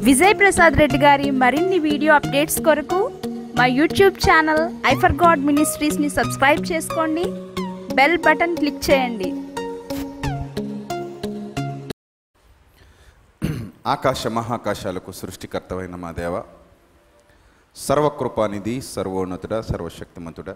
విజయ్ ప్రసాద్ రెడ్డి గారి మరిన్ని video updates కొరకు మా యూట్యూబ్ ఛానల్ ఐఫర్ గాడ్ మినిస్ట్రీస్ని సబ్స్క్రైబ్ చేసుకోండి బెల్ బటన్ క్లిక్ చేయండి ఆకాశ మహాకాశాలకు సృష్టికర్తవైన మా దేవ సర్వకృపానిధి సర్వోన్నతుడ సర్వశక్తిమంతుడ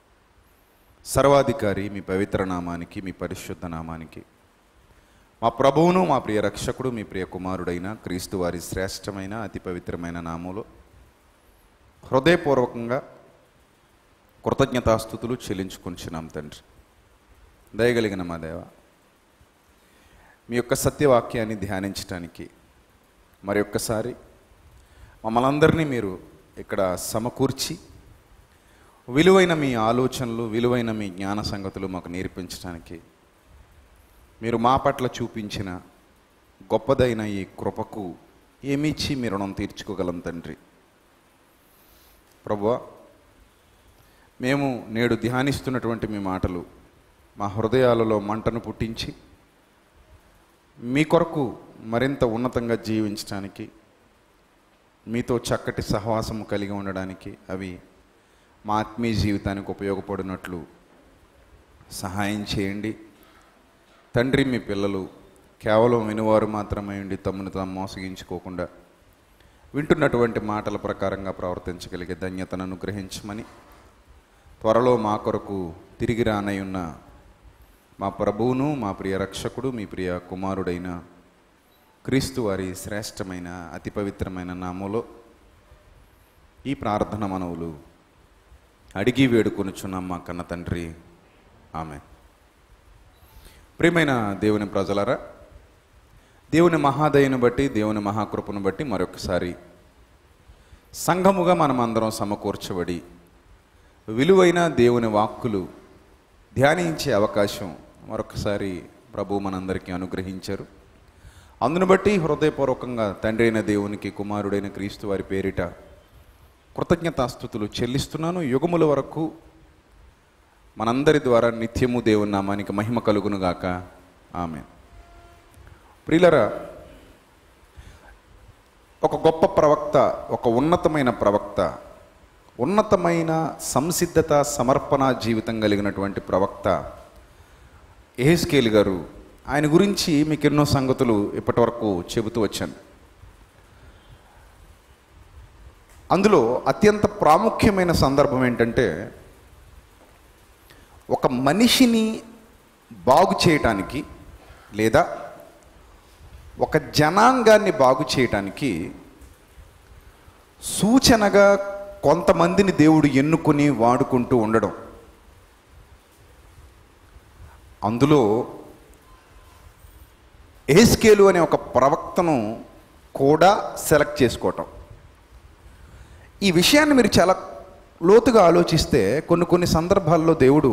సర్వాధికారి మీ పవిత్ర నామానికి మీ పరిశుద్ధ నామానికి మా ప్రభువును మా ప్రియ రక్షకుడు మీ ప్రియ కుమారుడైన క్రీస్తు వారి శ్రేష్టమైన అతి పవిత్రమైన నామంలో హృదయపూర్వకంగా కృతజ్ఞతాస్థుతులు చెల్లించుకొంచున్నాం తండ్రి దయగలిగిన మా దేవ మీ యొక్క సత్యవాక్యాన్ని ధ్యానించటానికి మరి ఒక్కసారి మమ్మల్ని అందరినీ మీరు ఇక్కడ సమకూర్చి విలువైన మీ ఆలోచనలు విలువైన మీ జ్ఞాన సంగతులు మాకు నేర్పించడానికి మీరు మా పట్ల చూపించిన గొప్పదైన ఈ కృపకు ఏమిచ్చి మీ రుణం తీర్చుకోగలం తండ్రి ప్రభువా మేము నేడు ధ్యానిస్తున్నటువంటి మీ మాటలు మా హృదయాలలో మంటను పుట్టించి మీ కొరకు మరింత ఉన్నతంగా జీవించడానికి మీతో చక్కటి సహవాసము కలిగి ఉండడానికి అవి మా ఆత్మీయ జీవితానికి ఉపయోగపడినట్లు సహాయం చేయండి తండ్రి మీ పిల్లలు కేవలం వినువారు మాత్రమే ఉండి తమను తాము మోసగించుకోకుండా వింటున్నటువంటి మాటల ప్రకారంగా ప్రవర్తించగలిగే ధన్యతను అనుగ్రహించమని త్వరలో మా కొరకు తిరిగి రానయ్యున్న మా ప్రభువును మా ప్రియ రక్షకుడు మీ ప్రియ కుమారుడైన క్రీస్తు వారి శ్రేష్టమైన అతి పవిత్రమైన నామంలో ఈ ప్రార్థన మనవులు అడిగి వేడుకొనుచున్నాం మా కన్న తండ్రి ఆమె ప్రియమైన దేవుని ప్రజలరా దేవుని మహాదయను బట్టి దేవుని మహాకృపను బట్టి మరొకసారి సంఘముగా మనం అందరం సమకూర్చబడి విలువైన దేవుని వాక్కులు ధ్యానించే అవకాశం మరొకసారి ప్రభు మనందరికీ అనుగ్రహించారు అందును బట్టి హృదయపూర్వకంగా తండ్రి అయిన దేవునికి కుమారుడైన క్రీస్తు వారి పేరిట కృతజ్ఞతాస్థుతులు చెల్లిస్తున్నాను యుగముల వరకు మనందరి ద్వారా నిత్యము దేవుని నామానికి మహిమ కలుగునుగాక ఆమె ప్రియులరా ఒక గొప్ప ప్రవక్త ఒక ఉన్నతమైన ప్రవక్త ఉన్నతమైన సంసిద్ధత సమర్పణ జీవితం కలిగినటువంటి ప్రవక్త ఎహెస్కేల్ గారు ఆయన గురించి మీకు ఎన్నో సంగతులు ఇప్పటివరకు చెబుతూ వచ్చాను అందులో అత్యంత ప్రాముఖ్యమైన సందర్భం ఏంటంటే ఒక మనిషిని బాగు చేయటానికి లేదా ఒక జనాంగాన్ని బాగు చేయటానికి సూచనగా కొంతమందిని దేవుడు ఎన్నుకొని వాడుకుంటూ ఉండడం అందులో ఏస్కేలు అనే ఒక ప్రవక్తను కూడా సెలెక్ట్ చేసుకోవటం ఈ విషయాన్ని మీరు చాలా లోతుగా ఆలోచిస్తే కొన్ని కొన్ని సందర్భాల్లో దేవుడు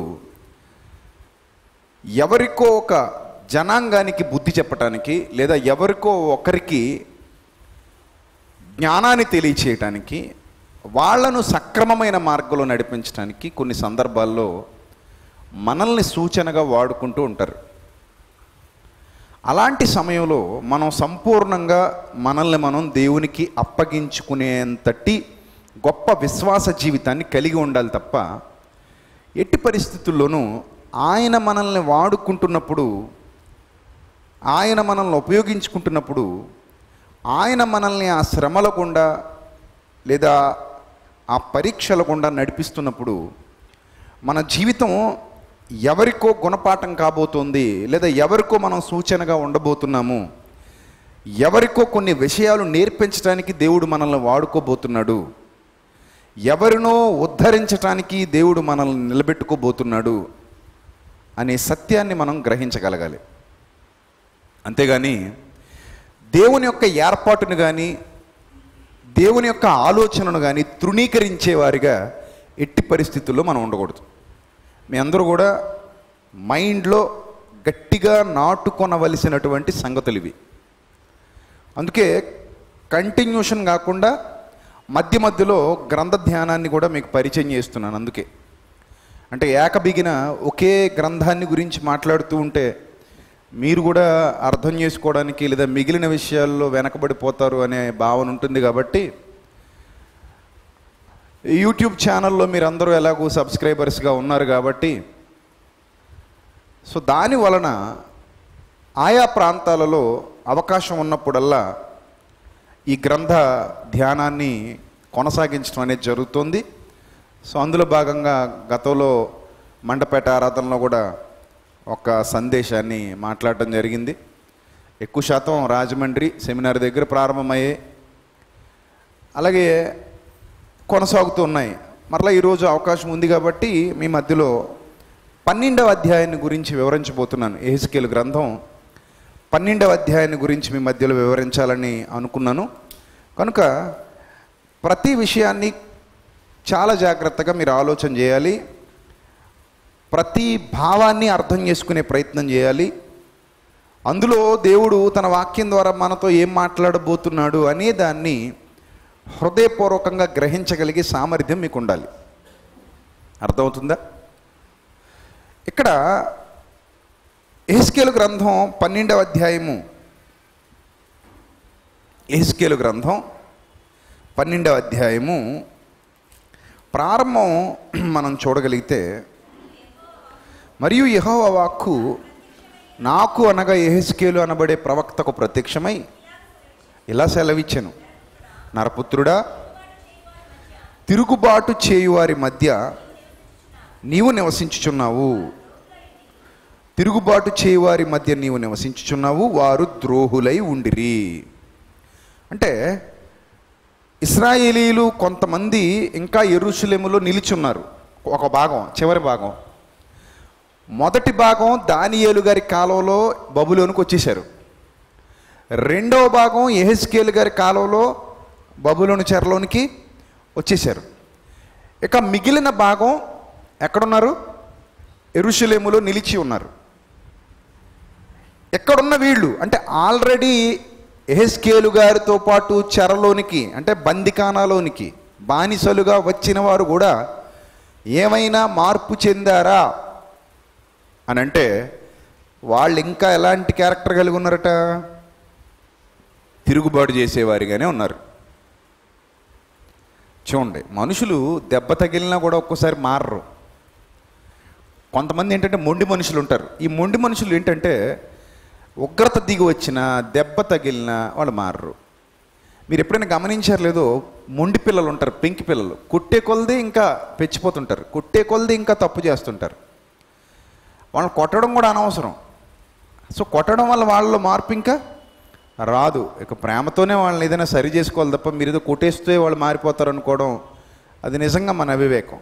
ఎవరికో ఒక జనాంగానికి బుద్ధి చెప్పటానికి లేదా ఎవరికో ఒకరికి జ్ఞానాన్ని తెలియచేయటానికి వాళ్ళను సక్రమమైన మార్గంలో నడిపించడానికి కొన్ని సందర్భాల్లో మనల్ని సూచనగా వాడుకుంటూ ఉంటారు అలాంటి సమయంలో మనం సంపూర్ణంగా మనల్ని మనం దేవునికి అప్పగించుకునేంతటి గొప్ప విశ్వాస జీవితాన్ని కలిగి ఉండాలి తప్ప ఎట్టి పరిస్థితుల్లోనూ ఆయన మనల్ని వాడుకుంటున్నప్పుడు ఆయన మనల్ని ఉపయోగించుకుంటున్నప్పుడు ఆయన మనల్ని ఆ శ్రమల గుండా లేదా ఆ పరీక్షల గుండా నడిపిస్తున్నప్పుడు మన జీవితం ఎవరికో గుణపాఠం కాబోతోంది లేదా ఎవరికో మనం సూచనగా ఉండబోతున్నాము ఎవరికో కొన్ని విషయాలు నేర్పించడానికి దేవుడు మనల్ని వాడుకోబోతున్నాడు ఎవరినో ఉద్ధరించటానికి దేవుడు మనల్ని నిలబెట్టుకోబోతున్నాడు అనే సత్యాన్ని మనం గ్రహించగలగాలి అంతేగాని దేవుని యొక్క ఏర్పాటును కానీ దేవుని యొక్క ఆలోచనను కానీ తృణీకరించేవారిగా ఎట్టి పరిస్థితుల్లో మనం ఉండకూడదు మీ అందరూ కూడా మైండ్లో గట్టిగా నాటుకొనవలసినటువంటి సంగతులు ఇవి అందుకే కంటిన్యూషన్ కాకుండా మధ్య మధ్యలో గ్రంథ ధ్యానాన్ని కూడా మీకు పరిచయం చేస్తున్నాను అందుకే అంటే ఏకబిగిన ఒకే గ్రంథాన్ని గురించి మాట్లాడుతూ ఉంటే మీరు కూడా అర్థం చేసుకోవడానికి లేదా మిగిలిన విషయాల్లో వెనకబడిపోతారు అనే భావన ఉంటుంది కాబట్టి యూట్యూబ్ ఛానల్లో మీరు అందరూ ఎలాగూ సబ్స్క్రైబర్స్గా ఉన్నారు కాబట్టి సో దాని వలన ఆయా ప్రాంతాలలో అవకాశం ఉన్నప్పుడల్లా ఈ గ్రంథ ధ్యానాన్ని కొనసాగించడం అనేది జరుగుతుంది సో అందులో భాగంగా గతంలో మండపేట ఆరాధనలో కూడా ఒక సందేశాన్ని మాట్లాడటం జరిగింది ఎక్కువ శాతం రాజమండ్రి సెమినార్ దగ్గర ప్రారంభమయ్యాయి అలాగే కొనసాగుతూ ఉన్నాయి మరలా ఈరోజు అవకాశం ఉంది కాబట్టి మీ మధ్యలో పన్నెండవ అధ్యాయాన్ని గురించి వివరించబోతున్నాను ఏహెస్కేల్ గ్రంథం పన్నెండవ అధ్యాయాన్ని గురించి మీ మధ్యలో వివరించాలని అనుకున్నాను కనుక ప్రతి విషయాన్ని చాలా జాగ్రత్తగా మీరు ఆలోచన చేయాలి ప్రతి భావాన్ని అర్థం చేసుకునే ప్రయత్నం చేయాలి అందులో దేవుడు తన వాక్యం ద్వారా మనతో ఏం మాట్లాడబోతున్నాడు అనే దాన్ని హృదయపూర్వకంగా గ్రహించగలిగే సామర్థ్యం మీకు ఉండాలి అర్థమవుతుందా ఇక్కడ ఎహెస్కేలు గ్రంథం పన్నెండవ అధ్యాయము ఎహెస్కేలు గ్రంథం పన్నెండవ అధ్యాయము ప్రారంభం మనం చూడగలిగితే మరియు యెహోవ వాక్కు నాకు అనగా ఎహెస్కేలు అనబడే ప్రవక్తకు ప్రత్యక్షమై ఇలా సెలవిచ్చెను నరపుత్రుడా తిరుగుబాటు చేయువారి మధ్య నీవు నివసించుచున్నావు తిరుగుబాటు చేయువారి మధ్య నీవు నివసించుచున్నావు వారు ద్రోహులై ఉండిరి అంటే ఇస్రాయేలీలు కొంతమంది ఇంకా ఎరుషులేములో నిలిచున్నారు ఒక భాగం చివరి భాగం మొదటి భాగం దానియేలు గారి కాలంలో బబులోనికి వచ్చేసారు రెండవ భాగం ఎహెస్కేలు గారి కాలంలో బబులోని చెరలోనికి వచ్చేసారు ఇక మిగిలిన భాగం ఎక్కడున్నారు ఎరుషులేములో నిలిచి ఉన్నారు ఎక్కడున్న వీళ్ళు అంటే ఆల్రెడీ ఎహెస్కేలు గారితో పాటు చెరలోనికి అంటే బందికానాలోనికి బానిసలుగా వచ్చిన వారు కూడా ఏమైనా మార్పు చెందారా అని అంటే వాళ్ళు ఇంకా ఎలాంటి క్యారెక్టర్ కలిగి ఉన్నారట తిరుగుబాటు చేసేవారిగానే ఉన్నారు చూడండి మనుషులు దెబ్బ తగిలినా కూడా ఒక్కోసారి మారరు కొంతమంది ఏంటంటే మొండి మనుషులు ఉంటారు ఈ మొండి మనుషులు ఏంటంటే ఉగ్రత దిగి వచ్చిన దెబ్బ తగిలిన వాళ్ళు మారరు మీరు ఎప్పుడైనా గమనించారు లేదో మొండి పిల్లలు ఉంటారు పెంకి పిల్లలు కుట్టే కొలది ఇంకా పెచ్చిపోతుంటారు కుట్టే కొలది ఇంకా తప్పు చేస్తుంటారు వాళ్ళని కొట్టడం కూడా అనవసరం సో కొట్టడం వల్ల వాళ్ళలో మార్పు ఇంకా రాదు ఇక ప్రేమతోనే వాళ్ళని ఏదైనా సరి చేసుకోవాలి తప్ప మీరు ఏదో కొట్టేస్తే వాళ్ళు మారిపోతారు అనుకోవడం అది నిజంగా మన అవివేకం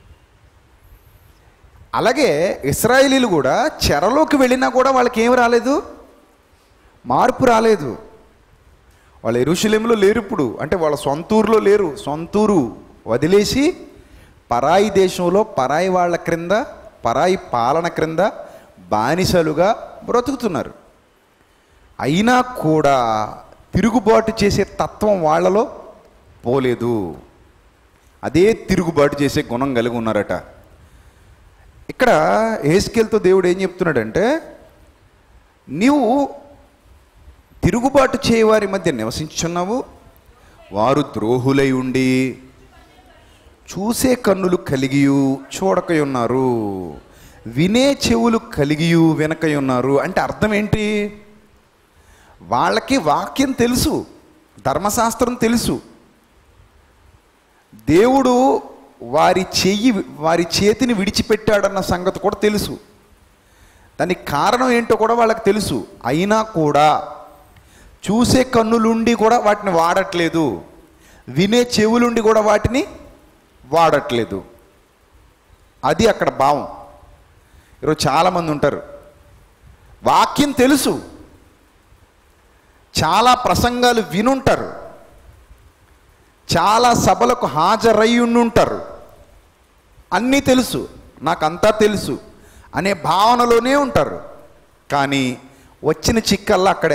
అలాగే ఇస్రాయేలీలు కూడా చెరలోకి వెళ్ళినా కూడా వాళ్ళకి ఏం రాలేదు మార్పు రాలేదు వాళ్ళు ఎరుషులేంలో లేరు ఇప్పుడు అంటే వాళ్ళ సొంతూరులో లేరు సొంతూరు వదిలేసి పరాయి దేశంలో పరాయి వాళ్ళ క్రింద పరాయి పాలన క్రింద బానిసలుగా బ్రతుకుతున్నారు అయినా కూడా తిరుగుబాటు చేసే తత్వం వాళ్ళలో పోలేదు అదే తిరుగుబాటు చేసే గుణం కలిగి ఉన్నారట ఇక్కడ ఏస్కేల్తో దేవుడు ఏం చెప్తున్నాడంటే నీవు తిరుగుబాటు చేయవారి మధ్య నివసించున్నావు వారు ద్రోహులై ఉండి చూసే కన్నులు కలిగియు చూడకై ఉన్నారు వినే చెవులు కలిగియు వెనకై ఉన్నారు అంటే అర్థం ఏంటి వాళ్ళకి వాక్యం తెలుసు ధర్మశాస్త్రం తెలుసు దేవుడు వారి చెయ్యి వారి చేతిని విడిచిపెట్టాడన్న సంగతి కూడా తెలుసు దానికి కారణం ఏంటో కూడా వాళ్ళకి తెలుసు అయినా కూడా చూసే కన్నులుండి కూడా వాటిని వాడట్లేదు వినే చెవులుండి కూడా వాటిని వాడట్లేదు అది అక్కడ భావం ఈరోజు చాలామంది ఉంటారు వాక్యం తెలుసు చాలా ప్రసంగాలు వినుంటారు చాలా సభలకు హాజరై ఉండుంటారు అన్నీ తెలుసు నాకంతా తెలుసు అనే భావనలోనే ఉంటారు కానీ వచ్చిన చిక్కల్లా అక్కడే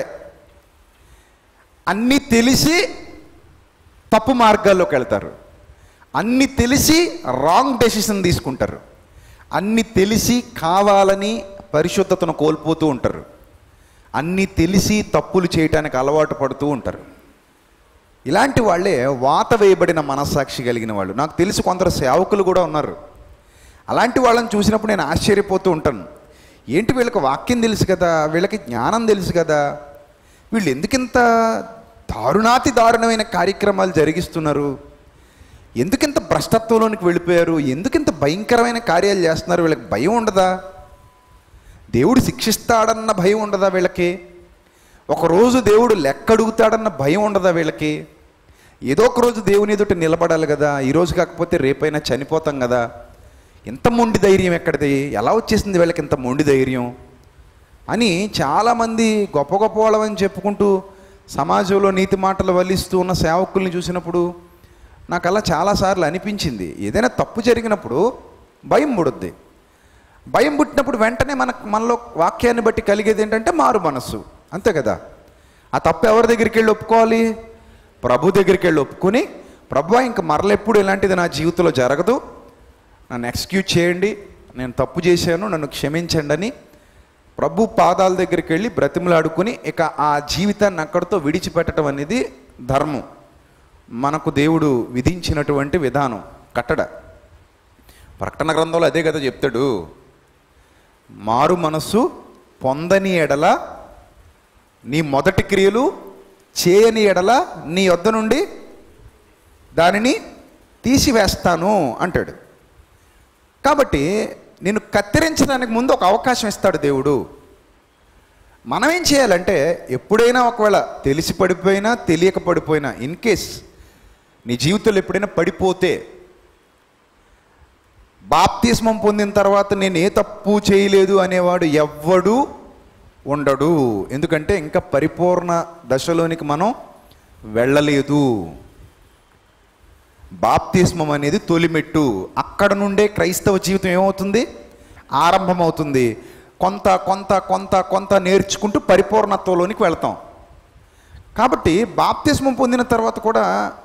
అన్నీ తెలిసి తప్పు మార్గాల్లోకి వెళ్తారు అన్నీ తెలిసి రాంగ్ డెసిషన్ తీసుకుంటారు అన్నీ తెలిసి కావాలని పరిశుద్ధతను కోల్పోతూ ఉంటారు అన్నీ తెలిసి తప్పులు చేయటానికి అలవాటు పడుతూ ఉంటారు ఇలాంటి వాళ్ళే వాత వేయబడిన మనస్సాక్షి కలిగిన వాళ్ళు నాకు తెలిసి కొందరు సేవకులు కూడా ఉన్నారు అలాంటి వాళ్ళని చూసినప్పుడు నేను ఆశ్చర్యపోతూ ఉంటాను ఏంటి వీళ్ళకి వాక్యం తెలుసు కదా వీళ్ళకి జ్ఞానం తెలుసు కదా వీళ్ళు ఎందుకింత దారుణాతి దారుణమైన కార్యక్రమాలు జరిగిస్తున్నారు ఎందుకింత భ్రష్టత్వంలోనికి వెళ్ళిపోయారు ఎందుకింత భయంకరమైన కార్యాలు చేస్తున్నారు వీళ్ళకి భయం ఉండదా దేవుడు శిక్షిస్తాడన్న భయం ఉండదా వీళ్ళకి ఒకరోజు దేవుడు లెక్క అడుగుతాడన్న భయం ఉండదా వీళ్ళకి ఏదో ఒక రోజు దేవుని ఎదుట నిలబడాలి కదా ఈరోజు కాకపోతే రేపైనా చనిపోతాం కదా ఇంత మొండి ధైర్యం ఎక్కడిది ఎలా వచ్చేసింది వీళ్ళకి ఇంత మొండి ధైర్యం అని చాలామంది గొప్ప గొప్ప వాళ్ళమని చెప్పుకుంటూ సమాజంలో నీతి మాటలు వల్లిస్తూ ఉన్న సేవకుల్ని చూసినప్పుడు నాకు అలా చాలాసార్లు అనిపించింది ఏదైనా తప్పు జరిగినప్పుడు భయం పుడుద్ది భయం పుట్టినప్పుడు వెంటనే మనకు మనలో వాక్యాన్ని బట్టి కలిగేది ఏంటంటే మారు మనస్సు అంతే కదా ఆ తప్పు ఎవరి దగ్గరికి వెళ్ళి ఒప్పుకోవాలి ప్రభు దగ్గరికి వెళ్ళి ఒప్పుకొని ప్రభు ఇంక మరలెప్పుడు ఇలాంటిది నా జీవితంలో జరగదు నన్ను ఎక్స్క్యూజ్ చేయండి నేను తప్పు చేశాను నన్ను క్షమించండి అని ప్రభు పాదాల దగ్గరికి వెళ్ళి బ్రతిమలాడుకుని ఇక ఆ జీవితాన్ని అక్కడితో విడిచిపెట్టడం అనేది ధర్మం మనకు దేవుడు విధించినటువంటి విధానం కట్టడ ప్రకటన గ్రంథంలో అదే కదా చెప్తాడు మారు మనస్సు పొందని ఎడల నీ మొదటి క్రియలు చేయని ఎడల నీ వద్ద నుండి దానిని తీసివేస్తాను అంటాడు కాబట్టి నేను కత్తిరించడానికి ముందు ఒక అవకాశం ఇస్తాడు దేవుడు మనం ఏం చేయాలంటే ఎప్పుడైనా ఒకవేళ తెలిసి పడిపోయినా తెలియక పడిపోయినా ఇన్ కేస్ నీ జీవితంలో ఎప్పుడైనా పడిపోతే బాప్తిస్మం పొందిన తర్వాత నేను ఏ తప్పు చేయలేదు అనేవాడు ఎవ్వడు ఉండడు ఎందుకంటే ఇంకా పరిపూర్ణ దశలోనికి మనం వెళ్ళలేదు బాప్తిస్మం అనేది తొలిమెట్టు అక్కడ నుండే క్రైస్తవ జీవితం ఏమవుతుంది ఆరంభమవుతుంది కొంత కొంత కొంత కొంత నేర్చుకుంటూ పరిపూర్ణత్వంలోనికి వెళ్తాం కాబట్టి బాప్తిస్మం పొందిన తర్వాత కూడా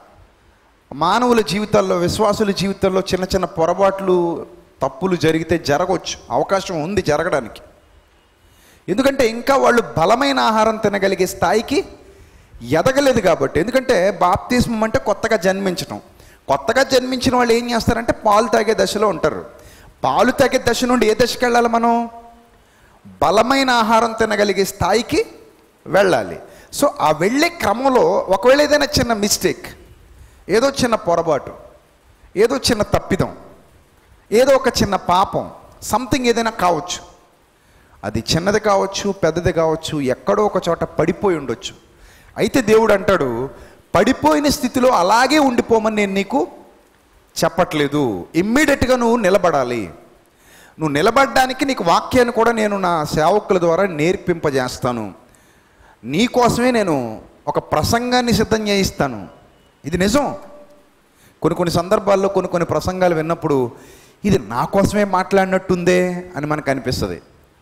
మానవుల జీవితాల్లో విశ్వాసుల జీవితాల్లో చిన్న చిన్న పొరపాట్లు తప్పులు జరిగితే జరగవచ్చు అవకాశం ఉంది జరగడానికి ఎందుకంటే ఇంకా వాళ్ళు బలమైన ఆహారం తినగలిగే స్థాయికి ఎదగలేదు కాబట్టి ఎందుకంటే బాప్తిస్మం అంటే కొత్తగా జన్మించడం కొత్తగా జన్మించిన వాళ్ళు ఏం చేస్తారంటే పాలు తాగే దశలో ఉంటారు పాలు తాగే దశ నుండి ఏ దశకి వెళ్ళాలి మనం బలమైన ఆహారం తినగలిగే స్థాయికి వెళ్ళాలి సో ఆ వెళ్ళే క్రమంలో ఒకవేళ ఏదైనా చిన్న మిస్టేక్ ఏదో చిన్న పొరపాటు ఏదో చిన్న తప్పిదం ఏదో ఒక చిన్న పాపం సంథింగ్ ఏదైనా కావచ్చు అది చిన్నది కావచ్చు పెద్దది కావచ్చు ఎక్కడో ఒక చోట పడిపోయి ఉండొచ్చు అయితే దేవుడు అంటాడు పడిపోయిన స్థితిలో అలాగే ఉండిపోమని నేను నీకు చెప్పట్లేదు ఇమ్మీడియట్గా నువ్వు నిలబడాలి నువ్వు నిలబడడానికి నీకు వాక్యాన్ని కూడా నేను నా సేవకుల ద్వారా నేర్పింపజేస్తాను నీ కోసమే నేను ఒక ప్రసంగాన్ని సిద్ధం చేయిస్తాను ఇది నిజం కొన్ని కొన్ని సందర్భాల్లో కొన్ని కొన్ని ప్రసంగాలు విన్నప్పుడు ఇది నా కోసమే మాట్లాడినట్టుందే అని మనకు అనిపిస్తుంది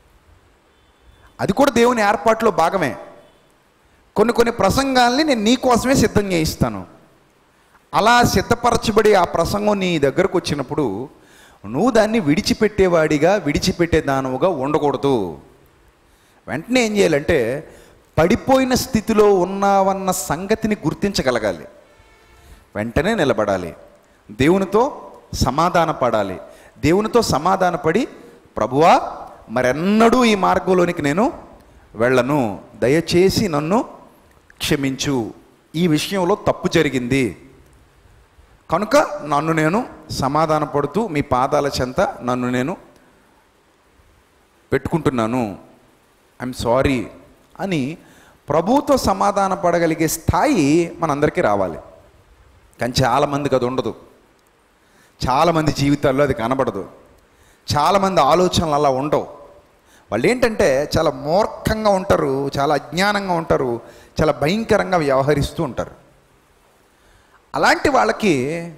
అది కూడా దేవుని ఏర్పాట్లో భాగమే కొన్ని కొన్ని ప్రసంగాల్ని నేను నీ కోసమే సిద్ధం చేయిస్తాను అలా సిద్ధపరచబడి ఆ ప్రసంగం నీ దగ్గరకు వచ్చినప్పుడు నువ్వు దాన్ని విడిచిపెట్టేవాడిగా విడిచిపెట్టే దానవుగా ఉండకూడదు వెంటనే ఏం చేయాలంటే పడిపోయిన స్థితిలో ఉన్నావన్న సంగతిని గుర్తించగలగాలి వెంటనే నిలబడాలి దేవునితో సమాధాన పడాలి దేవునితో సమాధానపడి ప్రభువా మరెన్నడూ ఈ మార్గంలోనికి నేను వెళ్ళను దయచేసి నన్ను క్షమించు ఈ విషయంలో తప్పు జరిగింది కనుక నన్ను నేను సమాధాన పడుతూ మీ పాదాల చెంత నన్ను నేను పెట్టుకుంటున్నాను ఐఎమ్ సారీ అని ప్రభుతో సమాధాన పడగలిగే స్థాయి మనందరికీ రావాలి కానీ చాలామందికి అది ఉండదు చాలామంది జీవితాల్లో అది కనబడదు చాలామంది ఆలోచనలు అలా ఉండవు వాళ్ళు ఏంటంటే చాలా మూర్ఖంగా ఉంటారు చాలా అజ్ఞానంగా ఉంటారు చాలా భయంకరంగా వ్యవహరిస్తూ ఉంటారు అలాంటి వాళ్ళకి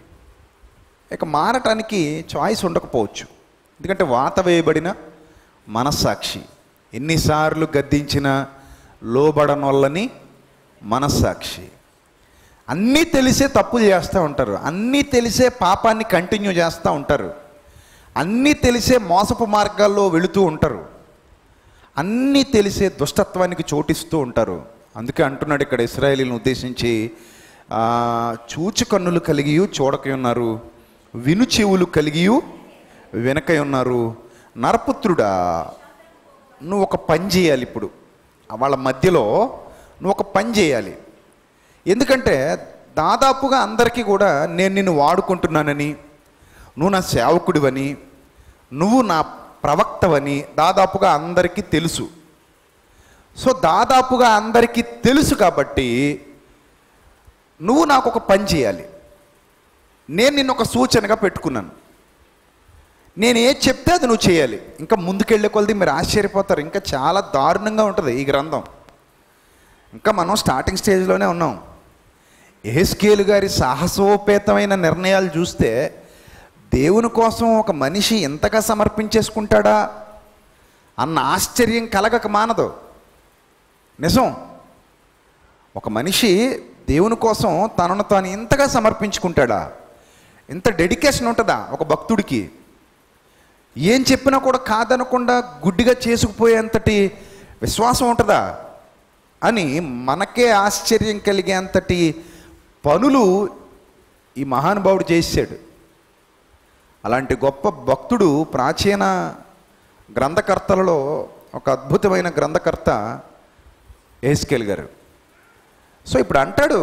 ఇక మారటానికి చాయిస్ ఉండకపోవచ్చు ఎందుకంటే వాత వేయబడిన మనస్సాక్షి ఎన్నిసార్లు గద్దించిన లోబడనొల్లని మనస్సాక్షి అన్నీ తెలిసే తప్పులు చేస్తూ ఉంటారు అన్నీ తెలిసే పాపాన్ని కంటిన్యూ చేస్తూ ఉంటారు అన్నీ తెలిసే మోసపు మార్గాల్లో వెళుతూ ఉంటారు అన్నీ తెలిసే దుష్టత్వానికి చోటిస్తూ ఉంటారు అందుకే అంటున్నాడు ఇక్కడ ఇస్రాయేలీని ఉద్దేశించి ఆ, చూచి కన్నులు కలిగి చూడక ఉన్నారు విను చెవులు కలిగి వెనకై ఉన్నారు నరపుత్రుడా నువ్వు ఒక పని చేయాలి ఇప్పుడు వాళ్ళ మధ్యలో నువ్వు ఒక పని చేయాలి ఎందుకంటే దాదాపుగా అందరికీ కూడా నేను నిన్ను వాడుకుంటున్నానని నువ్వు నా సేవకుడివని నువ్వు నా ప్రవక్తవని దాదాపుగా అందరికీ తెలుసు సో దాదాపుగా అందరికీ తెలుసు కాబట్టి నువ్వు నాకు ఒక పని చేయాలి నేను నిన్ను ఒక సూచనగా పెట్టుకున్నాను నేను ఏది చెప్తే అది నువ్వు చేయాలి ఇంకా ముందుకెళ్ళే కొలది మీరు ఆశ్చర్యపోతారు ఇంకా చాలా దారుణంగా ఉంటుంది ఈ గ్రంథం ఇంకా మనం స్టార్టింగ్ స్టేజ్లోనే ఉన్నాం ఏస్కేలు గారి సాహసోపేతమైన నిర్ణయాలు చూస్తే దేవుని కోసం ఒక మనిషి ఎంతగా సమర్పించేసుకుంటాడా అన్న ఆశ్చర్యం కలగక మానదు నిజం ఒక మనిషి దేవుని కోసం తనను తాను ఇంతగా సమర్పించుకుంటాడా ఇంత డెడికేషన్ ఉంటుందా ఒక భక్తుడికి ఏం చెప్పినా కూడా కాదనకుండా గుడ్డిగా చేసుకుపోయేంతటి విశ్వాసం ఉంటుందా అని మనకే ఆశ్చర్యం కలిగేంతటి పనులు ఈ మహానుభావుడు చేశాడు అలాంటి గొప్ప భక్తుడు ప్రాచీన గ్రంథకర్తలలో ఒక అద్భుతమైన గ్రంథకర్త ఏస్కేల్ గారు సో ఇప్పుడు అంటాడు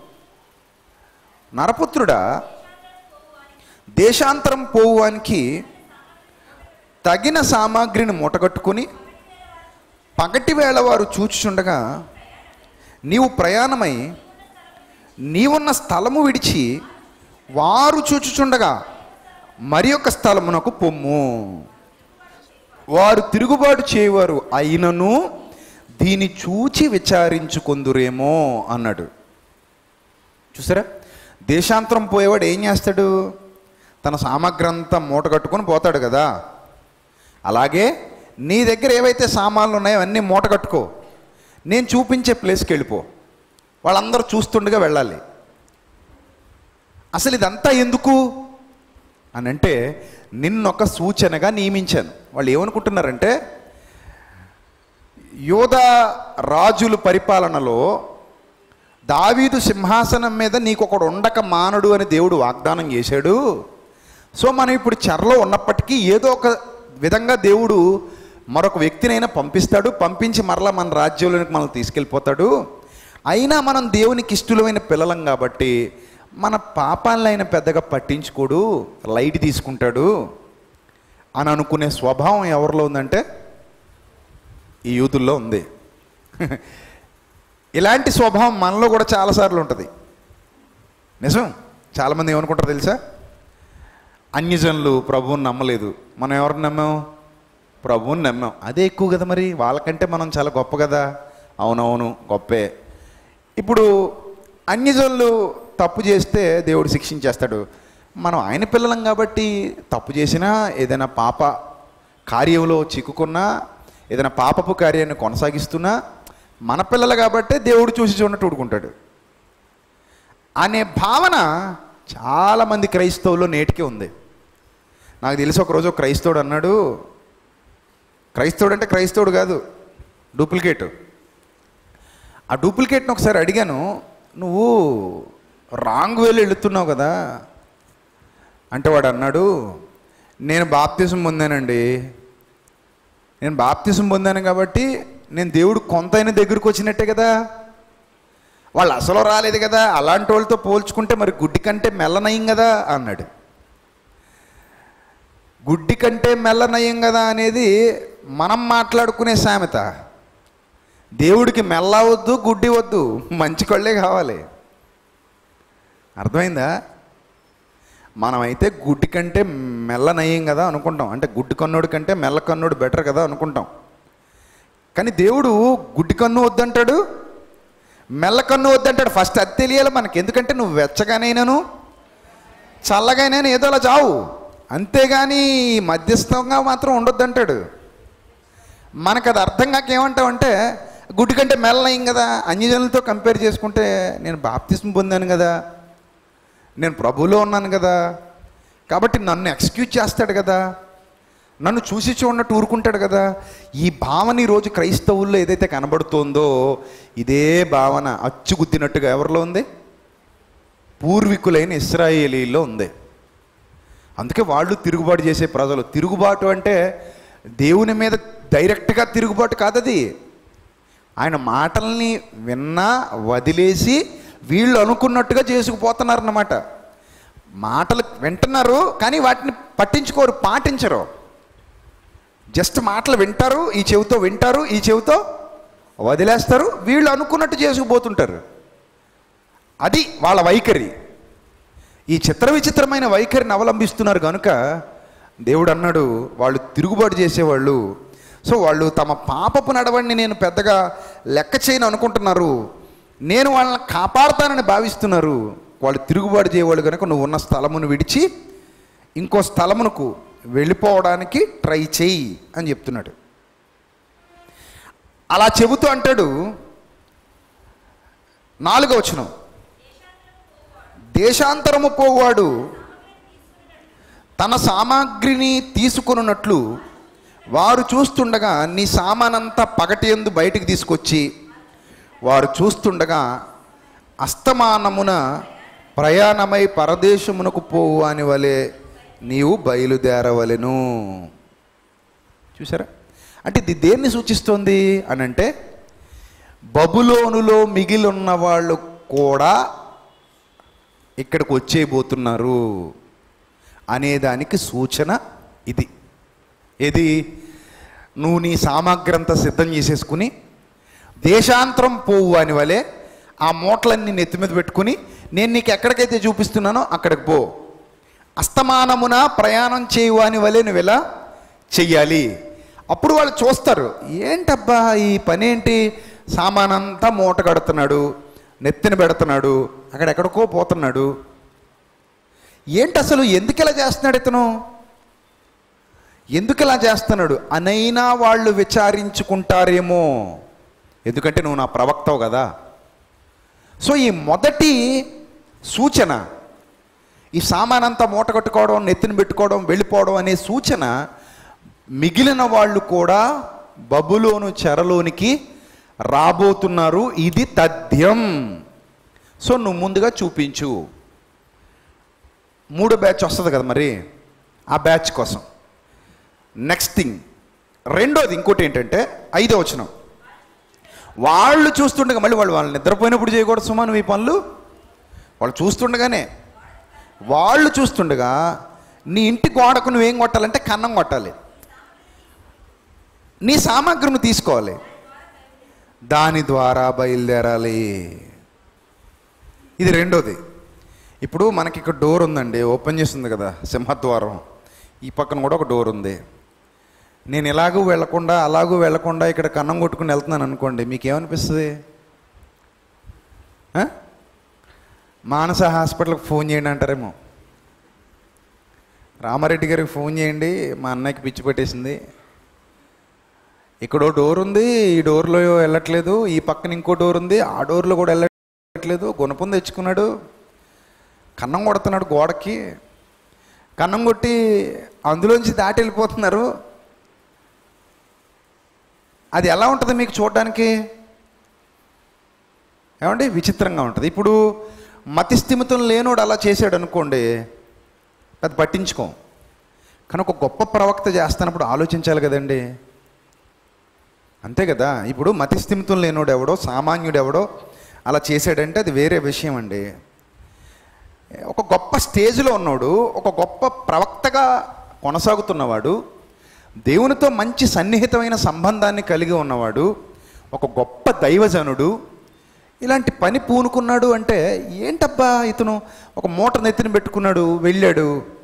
నరపుత్రుడా దేశాంతరం పోవానికి తగిన సామాగ్రిని మూటగట్టుకుని పగటి వేళ వారు చూచుచుండగా నీవు ప్రయాణమై నీవున్న స్థలము విడిచి వారు చూచుచుండగా మరి ఒక స్థలమునకు పొమ్ము వారు తిరుగుబాటు చేయవారు అయినను దీని చూచి విచారించుకుందురేమో అన్నాడు చూసారా దేశాంతరం పోయేవాడు ఏం చేస్తాడు తన సామాగ్రి అంతా మూట కట్టుకొని పోతాడు కదా అలాగే నీ దగ్గర ఏవైతే సామాన్లు ఉన్నాయో అన్నీ మూట కట్టుకో నేను చూపించే ప్లేస్కి వెళ్ళిపో వాళ్ళందరూ చూస్తుండగా వెళ్ళాలి అసలు ఇదంతా ఎందుకు అని అంటే నిన్నొక సూచనగా నియమించాను వాళ్ళు ఏమనుకుంటున్నారంటే యోధ రాజుల పరిపాలనలో దావీదు సింహాసనం మీద నీకు ఒకడు ఉండక మానడు అని దేవుడు వాగ్దానం చేశాడు సో మనం ఇప్పుడు చెరలో ఉన్నప్పటికీ ఏదో ఒక విధంగా దేవుడు మరొక వ్యక్తినైనా పంపిస్తాడు పంపించి మరలా మన రాజ్యంలోనికి మనల్ని తీసుకెళ్ళిపోతాడు అయినా మనం దేవునికి ఇష్టమైన పిల్లలం కాబట్టి మన పాపాలను ఆయన పెద్దగా పట్టించుకోడు లైట్ తీసుకుంటాడు అని అనుకునే స్వభావం ఎవరిలో ఉందంటే ఈ యూతుల్లో ఉంది ఇలాంటి స్వభావం మనలో కూడా చాలాసార్లు ఉంటుంది నిజం చాలామంది ఏమనుకుంటారు తెలుసా అన్యజనులు ప్రభువుని నమ్మలేదు మనం ఎవరిని నమ్మాం ప్రభువుని నమ్మాం అదే ఎక్కువ కదా మరి వాళ్ళకంటే మనం చాలా గొప్ప కదా అవునవును గొప్పే ఇప్పుడు అన్యజనులు తప్పు చేస్తే దేవుడు శిక్షించేస్తాడు మనం ఆయన పిల్లలం కాబట్టి తప్పు చేసినా ఏదైనా పాప కార్యంలో చిక్కుకున్నా ఏదైనా పాపపు కార్యాన్ని కొనసాగిస్తున్నా మన పిల్లలు కాబట్టే దేవుడు చూసి చూడనట్టు ఊడుకుంటాడు అనే భావన చాలామంది క్రైస్తవుల్లో నేటికి ఉంది నాకు తెలిసి ఒకరోజు ఒక క్రైస్తవుడు అన్నాడు క్రైస్తవుడు అంటే క్రైస్తవుడు కాదు డూప్లికేట్ ఆ డూప్లికేట్ని ఒకసారి అడిగాను నువ్వు రాంగ్ వేలో వెళుతున్నావు కదా అంటే వాడు అన్నాడు నేను బాప్తిజం పొందానండి నేను బాప్తిజం పొందాను కాబట్టి నేను దేవుడు కొంతైనా దగ్గరికి వచ్చినట్టే కదా వాళ్ళు అసలు రాలేదు కదా అలాంటి వాళ్ళతో పోల్చుకుంటే మరి గుడ్డి కంటే మెల్లనయం కదా అన్నాడు గుడ్డి కంటే మెల్లనయం కదా అనేది మనం మాట్లాడుకునే సామెత దేవుడికి మెల్ల వద్దు గుడ్డి వద్దు మంచి కళ్ళే కావాలి అర్థమైందా మనమైతే గుడ్డి కంటే మెల్ల నయం కదా అనుకుంటాం అంటే గుడ్డి కన్నుడి కంటే మెల్ల కన్నుడు బెటర్ కదా అనుకుంటాం కానీ దేవుడు గుడ్డి కన్ను వద్దంటాడు మెల్ల కన్ను వద్దంటాడు ఫస్ట్ అది తెలియాలి మనకి ఎందుకంటే నువ్వు వెచ్చగానైనాను చల్లగానైనా ఏదో అలా చావు అంతేగాని మధ్యస్థంగా మాత్రం ఉండొద్దంటాడు మనకు అది అర్థం కాక ఏమంటావంటే గుడ్డి కంటే మెల్లనయం కదా అన్యజనులతో కంపేర్ చేసుకుంటే నేను బాప్తిస్మ పొందాను కదా నేను ప్రభువులో ఉన్నాను కదా కాబట్టి నన్ను ఎక్స్క్యూజ్ చేస్తాడు కదా నన్ను చూసి చూడనట్టు ఊరుకుంటాడు కదా ఈ భావన ఈరోజు క్రైస్తవుల్లో ఏదైతే కనబడుతోందో ఇదే భావన అచ్చుగుద్దినట్టుగా ఎవరిలో ఉంది పూర్వీకులైన ఇస్రాయేలీల్లో ఉంది అందుకే వాళ్ళు తిరుగుబాటు చేసే ప్రజలు తిరుగుబాటు అంటే దేవుని మీద డైరెక్ట్గా తిరుగుబాటు కాదది ఆయన మాటల్ని విన్నా వదిలేసి వీళ్ళు అనుకున్నట్టుగా చేసుకుపోతున్నారన్నమాట మాటలు వింటున్నారు కానీ వాటిని పట్టించుకోరు పాటించరు జస్ట్ మాటలు వింటారు ఈ చెవితో వింటారు ఈ చెవితో వదిలేస్తారు వీళ్ళు అనుకున్నట్టు చేసుకుపోతుంటారు అది వాళ్ళ వైఖరి ఈ చిత్ర విచిత్రమైన వైఖరిని అవలంబిస్తున్నారు కనుక దేవుడు అన్నాడు వాళ్ళు తిరుగుబాటు చేసేవాళ్ళు సో వాళ్ళు తమ పాపపు నడవడిని నేను పెద్దగా లెక్క చేయను అనుకుంటున్నారు నేను వాళ్ళని కాపాడుతానని భావిస్తున్నారు వాళ్ళు తిరుగుబాటు చేయవాళ్ళు కనుక నువ్వు ఉన్న స్థలమును విడిచి ఇంకో స్థలమునకు వెళ్ళిపోవడానికి ట్రై చేయి అని చెప్తున్నాడు అలా చెబుతూ అంటాడు నాలుగో వచనం దేశాంతరము పోవాడు తన సామాగ్రిని తీసుకొనున్నట్లు వారు చూస్తుండగా నీ సామానంతా పగటి ఎందు బయటికి తీసుకొచ్చి వారు చూస్తుండగా అస్తమానమున ప్రయాణమై పరదేశమునకు పోవు అని వలె నీవు బయలుదేరవలెను చూసారా అంటే ఇది దేన్ని సూచిస్తుంది అని అంటే బబులోనులో మిగిలి ఉన్న వాళ్ళు కూడా ఇక్కడికి వచ్చేయబోతున్నారు అనేదానికి సూచన ఇది ఏది నువ్వు నీ సామాగ్రి అంతా సిద్ధం చేసేసుకుని దేశాంతరం పోవు అని వలె ఆ మూటలన్నీ నెత్తి మీద పెట్టుకుని నేను నీకు ఎక్కడికైతే చూపిస్తున్నానో అక్కడికి పో అస్తమానమున ప్రయాణం చేయు అని వలె నువ్వు ఇలా చెయ్యాలి అప్పుడు వాళ్ళు చూస్తారు ఏంటబ్బా ఈ పని ఏంటి సామానంతా మూట కడుతున్నాడు నెత్తిన పెడుతున్నాడు అక్కడెక్కడికో పోతున్నాడు ఏంటి అసలు ఎందుకు ఇలా చేస్తున్నాడు ఇతను ఎందుకు ఇలా చేస్తున్నాడు అనైనా వాళ్ళు విచారించుకుంటారేమో ఎందుకంటే నువ్వు నా ప్రవక్తవు కదా సో ఈ మొదటి సూచన ఈ సామానంతా మూట కట్టుకోవడం నెత్తిన పెట్టుకోవడం వెళ్ళిపోవడం అనే సూచన మిగిలిన వాళ్ళు కూడా బబులోను చెరలోనికి రాబోతున్నారు ఇది తథ్యం సో నువ్వు ముందుగా చూపించు మూడో బ్యాచ్ వస్తుంది కదా మరి ఆ బ్యాచ్ కోసం నెక్స్ట్ థింగ్ రెండోది ఇంకోటి ఏంటంటే ఐదో వచనం వాళ్ళు చూస్తుండగా మళ్ళీ వాళ్ళు వాళ్ళు నిద్రపోయినప్పుడు చేయకూడదు సుమా నువ్వు ఈ పనులు వాళ్ళు చూస్తుండగానే వాళ్ళు చూస్తుండగా నీ ఇంటి గోడకు నువ్వేం కొట్టాలంటే కన్నం కొట్టాలి నీ సామాగ్రిని తీసుకోవాలి దాని ద్వారా బయలుదేరాలి ఇది రెండోది ఇప్పుడు మనకి ఇక్కడ డోర్ ఉందండి ఓపెన్ చేస్తుంది కదా సింహద్వారం ఈ పక్కన కూడా ఒక డోర్ ఉంది నేను ఇలాగూ వెళ్లకుండా అలాగూ వెళ్లకుండా ఇక్కడ కన్నం కొట్టుకుని వెళ్తున్నాను అనుకోండి మీకు ఏమనిపిస్తుంది ఆ? మానస హాస్పిటల్కి ఫోన్ చేయండి అంటారేమో రామారెడ్డి గారికి ఫోన్ చేయండి మా అన్నయ్యకి పిచ్చి పెట్టేసింది ఇక్కడ ఓ డోర్ ఉంది ఈ డోర్లో వెళ్ళట్లేదు ఈ పక్కన ఇంకో డోర్ ఉంది ఆ డోర్లో కూడా వెళ్ళట్లేదు గుణపం తెచ్చుకున్నాడు కన్నం కొడుతున్నాడు గోడకి కన్నం కొట్టి అందులోంచి దాటి వెళ్ళిపోతున్నారు అది ఎలా ఉంటుంది మీకు చూడడానికి ఏమండి విచిత్రంగా ఉంటుంది ఇప్పుడు మతి స్థిమితం లేనోడు అలా చేశాడు అనుకోండి పెద్ద పట్టించుకోం కానీ ఒక గొప్ప ప్రవక్త చేస్తున్నప్పుడు ఆలోచించాలి కదండి అంతే కదా ఇప్పుడు మతి స్థిమితం లేనోడు ఎవడో సామాన్యుడు ఎవడో అలా చేశాడంటే అది వేరే విషయం అండి ఒక గొప్ప స్టేజ్లో ఉన్నాడు ఒక గొప్ప ప్రవక్తగా కొనసాగుతున్నవాడు దేవునితో మంచి సన్నిహితమైన సంబంధాన్ని కలిగి ఉన్నవాడు ఒక గొప్ప దైవజనుడు ఇలాంటి పని పూనుకున్నాడు అంటే ఏంటబ్బా ఇతను ఒక మూట నెత్తిన పెట్టుకున్నాడు వెళ్ళాడు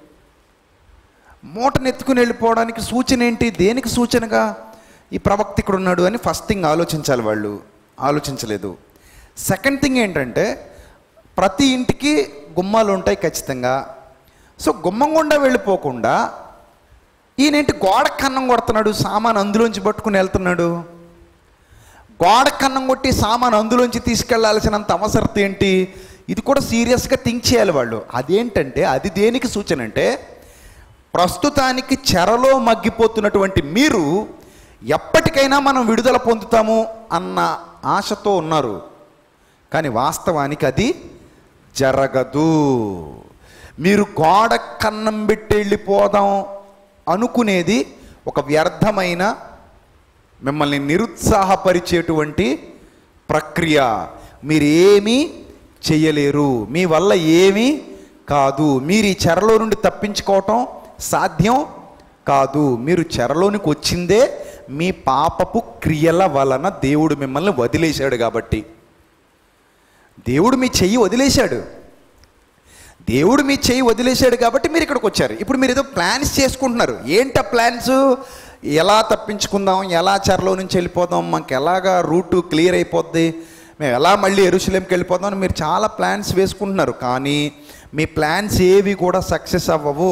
మూట నెత్తుకుని వెళ్ళిపోవడానికి సూచన ఏంటి దేనికి సూచనగా ఈ ప్రవక్త ఇక్కడ ఉన్నాడు అని ఫస్ట్ థింగ్ ఆలోచించాలి వాళ్ళు ఆలోచించలేదు సెకండ్ థింగ్ ఏంటంటే ప్రతి ఇంటికి గుమ్మాలు ఉంటాయి ఖచ్చితంగా సో గుమ్మం గుండా వెళ్ళిపోకుండా ఈయనేంటి గోడ కన్నం కొడుతున్నాడు సామాన్ అందులోంచి పట్టుకుని వెళ్తున్నాడు గోడ కన్నం కొట్టి సామాన్ అందులోంచి తీసుకెళ్లాల్సినంత అవసరత ఏంటి ఇది కూడా సీరియస్గా థింక్ చేయాలి వాళ్ళు అదేంటంటే అది దేనికి సూచన అంటే ప్రస్తుతానికి చెరలో మగ్గిపోతున్నటువంటి మీరు ఎప్పటికైనా మనం విడుదల పొందుతాము అన్న ఆశతో ఉన్నారు కానీ వాస్తవానికి అది జరగదు మీరు గోడ కన్నం పెట్టి వెళ్ళిపోదాం అనుకునేది ఒక వ్యర్థమైన మిమ్మల్ని నిరుత్సాహపరిచేటువంటి ప్రక్రియ మీరు ఏమీ చెయ్యలేరు మీ వల్ల ఏమీ కాదు మీరు ఈ చెరలో నుండి తప్పించుకోవటం సాధ్యం కాదు మీరు చెరలోనికి వచ్చిందే మీ పాపపు క్రియల వలన దేవుడు మిమ్మల్ని వదిలేశాడు కాబట్టి దేవుడు మీ చెయ్యి వదిలేశాడు దేవుడు మీ చెయ్యి వదిలేశాడు కాబట్టి మీరు ఇక్కడికి వచ్చారు ఇప్పుడు మీరు ఏదో ప్లాన్స్ చేసుకుంటున్నారు ఏంట ప్లాన్స్ ఎలా తప్పించుకుందాం ఎలా చెరలో నుంచి వెళ్ళిపోదాం మాకు ఎలాగా రూటు క్లియర్ అయిపోద్ది మేము ఎలా మళ్ళీ ఎరుసలేంకి వెళ్ళిపోదాం అని మీరు చాలా ప్లాన్స్ వేసుకుంటున్నారు కానీ మీ ప్లాన్స్ ఏవి కూడా సక్సెస్ అవ్వవు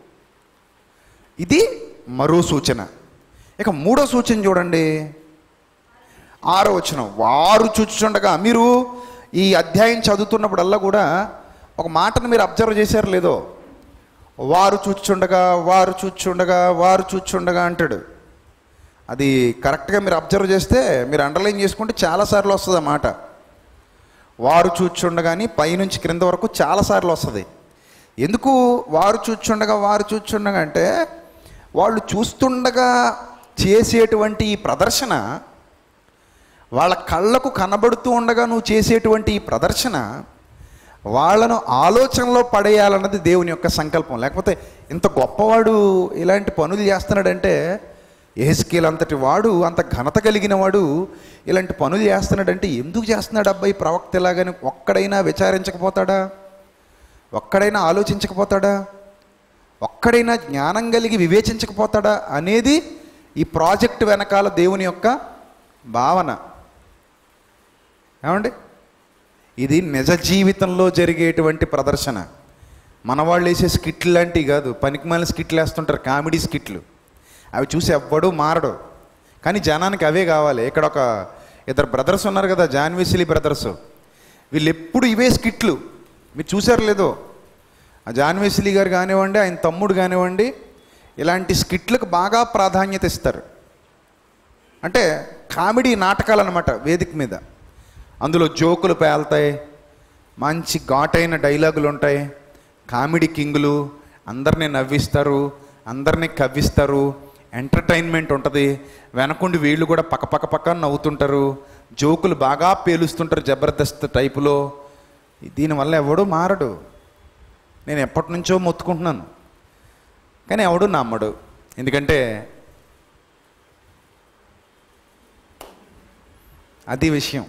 ఇది మరో సూచన ఇక మూడో సూచన చూడండి ఆరో వచనం వారు చూచుచుండగా మీరు ఈ అధ్యాయం చదువుతున్నప్పుడల్లా కూడా ఒక మాటను మీరు అబ్జర్వ్ చేశారు లేదో వారు చూచుండగా వారు చూచుండగా వారు చూచుండగా అంటాడు అది కరెక్ట్గా మీరు అబ్జర్వ్ చేస్తే మీరు అండర్లైన్ చేసుకుంటే చాలాసార్లు వస్తుంది ఆ మాట వారు చూచుండగాని పైనుంచి క్రింద వరకు చాలాసార్లు వస్తుంది ఎందుకు వారు చూచుండగా వారు చూచుండగా అంటే వాళ్ళు చూస్తుండగా చేసేటువంటి ఈ ప్రదర్శన వాళ్ళ కళ్ళకు కనబడుతూ ఉండగా నువ్వు చేసేటువంటి ఈ ప్రదర్శన వాళ్ళను ఆలోచనలో పడేయాలన్నది దేవుని యొక్క సంకల్పం లేకపోతే ఇంత గొప్పవాడు ఇలాంటి పనులు చేస్తున్నాడంటే ఏహెస్కేల్ అంతటి వాడు అంత ఘనత కలిగిన వాడు ఇలాంటి పనులు చేస్తున్నాడంటే ఎందుకు చేస్తున్నాడు అబ్బాయి ప్రవక్త ఎలాగని ఒక్కడైనా విచారించకపోతాడా ఒక్కడైనా ఆలోచించకపోతాడా ఒక్కడైనా జ్ఞానం కలిగి వివేచించకపోతాడా అనేది ఈ ప్రాజెక్ట్ వెనకాల దేవుని యొక్క భావన ఏమండి ఇది నిజ జీవితంలో జరిగేటువంటి ప్రదర్శన మన వాళ్ళు వేసే స్కిట్లు లాంటివి కాదు పనికిమాల స్కిట్లు వేస్తుంటారు కామెడీ స్కిట్లు అవి చూసి ఎవ్వడు మారడు కానీ జనానికి అవే కావాలి ఇక్కడ ఒక ఇద్దరు బ్రదర్స్ ఉన్నారు కదా జాన్విసిలి బ్రదర్స్ వీళ్ళు ఎప్పుడు ఇవే స్కిట్లు మీరు చూసారు లేదో ఆ జాన్వేసిలి గారు కానివ్వండి ఆయన తమ్ముడు కానివ్వండి ఇలాంటి స్కిట్లకు బాగా ప్రాధాన్యత ఇస్తారు అంటే కామెడీ నాటకాలు అనమాట వేదిక మీద అందులో జోకులు పేలుతాయి మంచి ఘాటైన డైలాగులు ఉంటాయి కామెడీ కింగులు అందరినీ నవ్విస్తారు అందరినీ కవ్విస్తారు ఎంటర్టైన్మెంట్ ఉంటుంది వెనకుండి వీళ్ళు కూడా పక్క పక్క పక్క నవ్వుతుంటారు జోకులు బాగా పేలుస్తుంటారు జబర్దస్త్ టైపులో దీనివల్ల ఎవడు మారడు నేను ఎప్పటి నుంచో మొత్తుకుంటున్నాను కానీ ఎవడు నమ్మడు ఎందుకంటే అది విషయం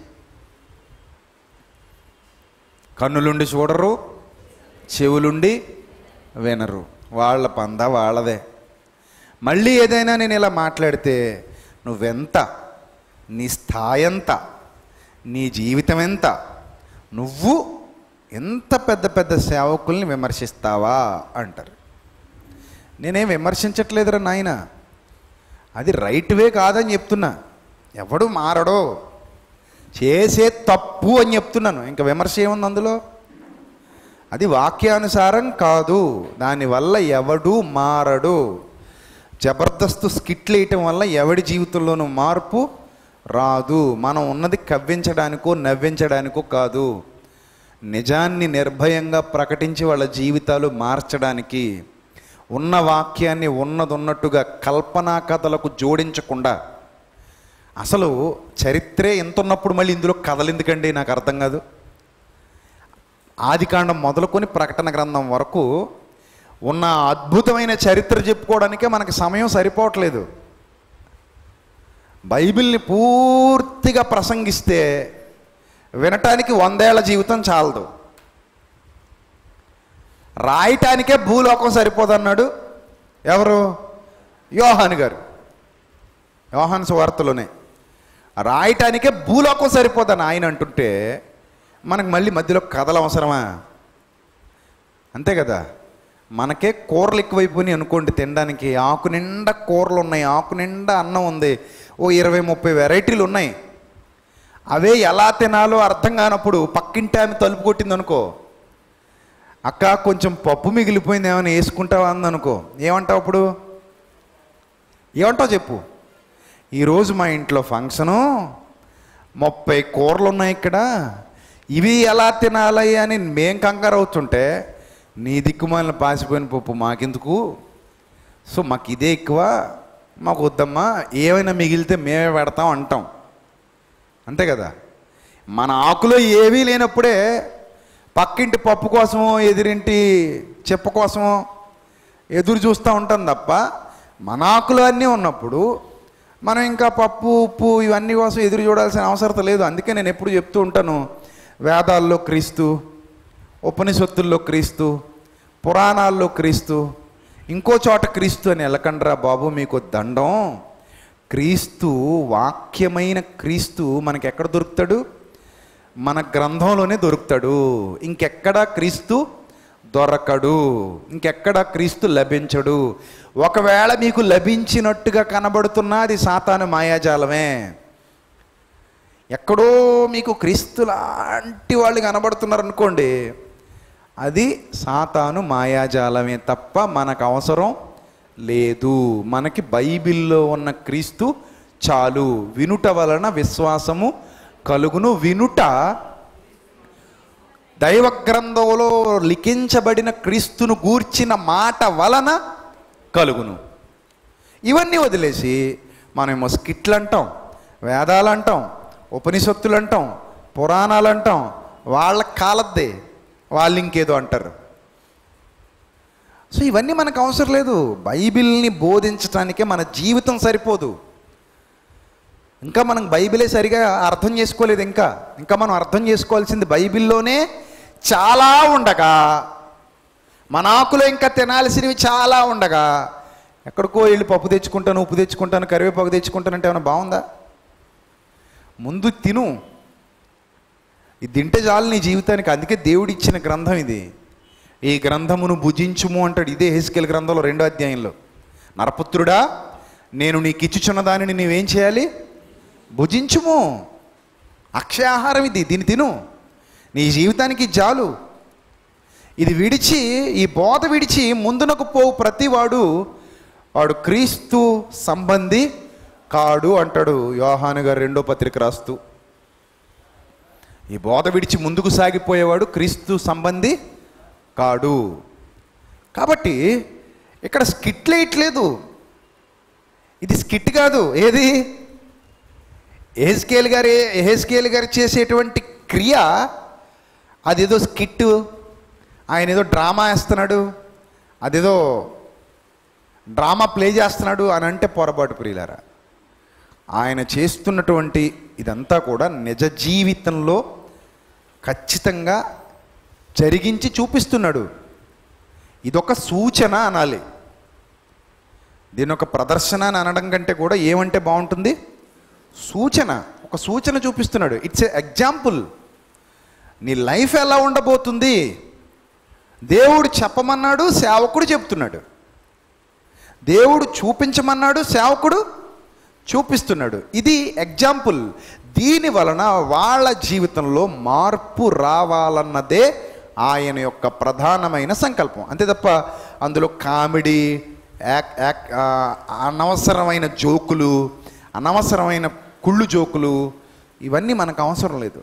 కన్నులుండి చూడరు చెవులుండి వినరు వాళ్ళ పంద వాళ్ళదే మళ్ళీ ఏదైనా నేను ఇలా మాట్లాడితే నువ్వెంత నీ స్థాయి ఎంత నీ జీవితం ఎంత నువ్వు ఎంత పెద్ద పెద్ద సేవకుల్ని విమర్శిస్తావా అంటారు నేనేం విమర్శించట్లేదురా నాయన అది రైట్ వే కాదని చెప్తున్నా ఎవడు మారడో చేసే తప్పు అని చెప్తున్నాను ఇంకా విమర్శ ఏముంది అందులో అది వాక్యానుసారం కాదు దానివల్ల ఎవడు మారడు జబర్దస్త్ స్కిట్లు వేయటం వల్ల ఎవడి జీవితంలోనూ మార్పు రాదు మనం ఉన్నది కవ్వించడానికో నవ్వించడానికో కాదు నిజాన్ని నిర్భయంగా ప్రకటించి వాళ్ళ జీవితాలు మార్చడానికి ఉన్న వాక్యాన్ని ఉన్నది ఉన్నట్టుగా కల్పనా కథలకు జోడించకుండా అసలు చరిత్రే ఎంత ఉన్నప్పుడు మళ్ళీ ఇందులో కథలు ఎందుకండి నాకు అర్థం కాదు ఆదికాండం మొదలుకొని ప్రకటన గ్రంథం వరకు ఉన్న అద్భుతమైన చరిత్ర చెప్పుకోవడానికే మనకి సమయం సరిపోవట్లేదు బైబిల్ని పూర్తిగా ప్రసంగిస్తే వినటానికి వందేళ్ల జీవితం చాలదు రాయటానికే భూలోకం సరిపోదన్నాడు ఎవరు యోహాన్ గారు యోహాన్ సువార్తలోనే రాయటానికే భూలోకం సరిపోదని ఆయన అంటుంటే మనకు మళ్ళీ మధ్యలో కథలు అవసరమా అంతే కదా మనకే కూరలు ఎక్కువైపోయినాయి అనుకోండి తినడానికి ఆకు నిండా కూరలు ఉన్నాయి ఆకు నిండా అన్నం ఉంది ఓ ఇరవై ముప్పై వెరైటీలు ఉన్నాయి అవే ఎలా తినాలో అర్థం కానప్పుడు పక్కింటి ఆమె తలుపు కొట్టింది అనుకో అక్క కొంచెం పప్పు మిగిలిపోయింది ఏమైనా వేసుకుంటావా అందనుకో ఏమంటావు అప్పుడు ఏమంటావు చెప్పు ఈరోజు మా ఇంట్లో ఫంక్షను ముప్పై కూరలు ఉన్నాయి ఇక్కడ ఇవి ఎలా తినాలి అని మేం కంగారు అవుతుంటే నీ దిక్కుమాలిన పాసిపోయిన పప్పు మాకెందుకు సో మాకు ఇదే ఎక్కువ మాకు వద్దమ్మా ఏమైనా మిగిలితే మేమే పెడతాం అంటాం అంతే కదా మన ఆకులో ఏవీ లేనప్పుడే పక్కింటి పప్పు కోసమో ఎదురింటి చెప్ప కోసమో ఎదురు చూస్తూ ఉంటాం తప్ప మన ఆకులు అన్నీ ఉన్నప్పుడు మనం ఇంకా పప్పు ఉప్పు ఇవన్నీ కోసం ఎదురు చూడాల్సిన అవసరం లేదు అందుకే నేను ఎప్పుడు చెప్తూ ఉంటాను వేదాల్లో క్రీస్తు ఉపనిషత్తుల్లో క్రీస్తు పురాణాల్లో క్రీస్తు ఇంకో చోట క్రీస్తు అని వెళ్ళకండ్రా బాబు మీకు దండం క్రీస్తు వాక్యమైన క్రీస్తు మనకి ఎక్కడ దొరుకుతాడు మన గ్రంథంలోనే దొరుకుతాడు ఇంకెక్కడా క్రీస్తు దొరకడు ఇంకెక్కడా క్రీస్తు లభించడు ఒకవేళ మీకు లభించినట్టుగా కనబడుతున్నా అది సాతాను మాయాజాలమే ఎక్కడో మీకు క్రీస్తు లాంటి వాళ్ళు కనబడుతున్నారు అనుకోండి అది సాతాను మాయాజాలమే తప్ప మనకు అవసరం లేదు మనకి బైబిల్లో ఉన్న క్రీస్తు చాలు వినుట వలన విశ్వాసము కలుగును వినుట దైవ గ్రంథంలో లిఖించబడిన క్రీస్తును గూర్చిన మాట వలన కలుగును ఇవన్నీ వదిలేసి మనమేమో స్కిట్లు అంటాం వేదాలు అంటాం ఉపనిషత్తులు అంటాం పురాణాలు అంటాం వాళ్ళ కాలద్దే వాళ్ళు ఇంకేదో అంటారు సో ఇవన్నీ మనకు అవసరం లేదు బైబిల్ని బోధించడానికే మన జీవితం సరిపోదు ఇంకా మనం బైబిలే సరిగా అర్థం చేసుకోలేదు ఇంకా ఇంకా మనం అర్థం చేసుకోవాల్సింది బైబిల్లోనే చాలా ఉండగా మన ఆకులో ఇంకా తినాల్సినవి చాలా ఉండగా ఎక్కడికో వెళ్ళి పప్పు తెచ్చుకుంటాను ఉప్పు తెచ్చుకుంటాను కరివేపాకు తెచ్చుకుంటానంటే ఏమైనా బాగుందా ముందు తిను ఇది తింటే చాలు నీ జీవితానికి అందుకే దేవుడు ఇచ్చిన గ్రంథం ఇది ఈ గ్రంథమును భుజించుము అంటాడు ఇదే హెస్కెల్ గ్రంథంలో రెండో అధ్యాయంలో నరపుత్రుడా నేను నీకు ఇచ్చుచున్న దానిని నీవేం చేయాలి భుజించుము అక్షయాహారం ఇది దీన్ని తిను నీ జీవితానికి ఇది చాలు ఇది విడిచి ఈ బోధ విడిచి ముందునకు పోవు ప్రతివాడు వాడు క్రీస్తు సంబంధి కాడు అంటాడు యోహాను గారు రెండో పత్రిక రాస్తూ ఈ బోధ విడిచి ముందుకు సాగిపోయేవాడు క్రీస్తు సంబంధి కాడు కాబట్టి ఇక్కడ స్కిట్ లేయట్లేదు ఇది స్కిట్ కాదు ఏది ఎహెస్కేల్ గారి ఎహెస్కేల్ గారు చేసేటువంటి క్రియ అదేదో స్కిట్ ఆయన ఏదో డ్రామా వేస్తున్నాడు అదేదో డ్రామా ప్లే చేస్తున్నాడు అని అంటే పొరపాటు ప్రియులారా ఆయన చేస్తున్నటువంటి ఇదంతా కూడా నిజ జీవితంలో ఖచ్చితంగా జరిగించి చూపిస్తున్నాడు ఇదొక సూచన అనాలి దీని ఒక ప్రదర్శన అని అనడం కంటే కూడా ఏమంటే బాగుంటుంది సూచన ఒక సూచన చూపిస్తున్నాడు ఇట్స్ ఏ ఎగ్జాంపుల్ నీ లైఫ్ ఎలా ఉండబోతుంది దేవుడు చెప్పమన్నాడు సేవకుడు చెప్తున్నాడు దేవుడు చూపించమన్నాడు సేవకుడు చూపిస్తున్నాడు ఇది ఎగ్జాంపుల్ దీని వలన వాళ్ళ జీవితంలో మార్పు రావాలన్నదే ఆయన యొక్క ప్రధానమైన సంకల్పం అంతే తప్ప అందులో కామెడీ యాక్ యాక్ ఆ, అనవసరమైన జోకులు అనవసరమైన కుళ్ళు జోకులు ఇవన్నీ మనకు అవసరం లేదు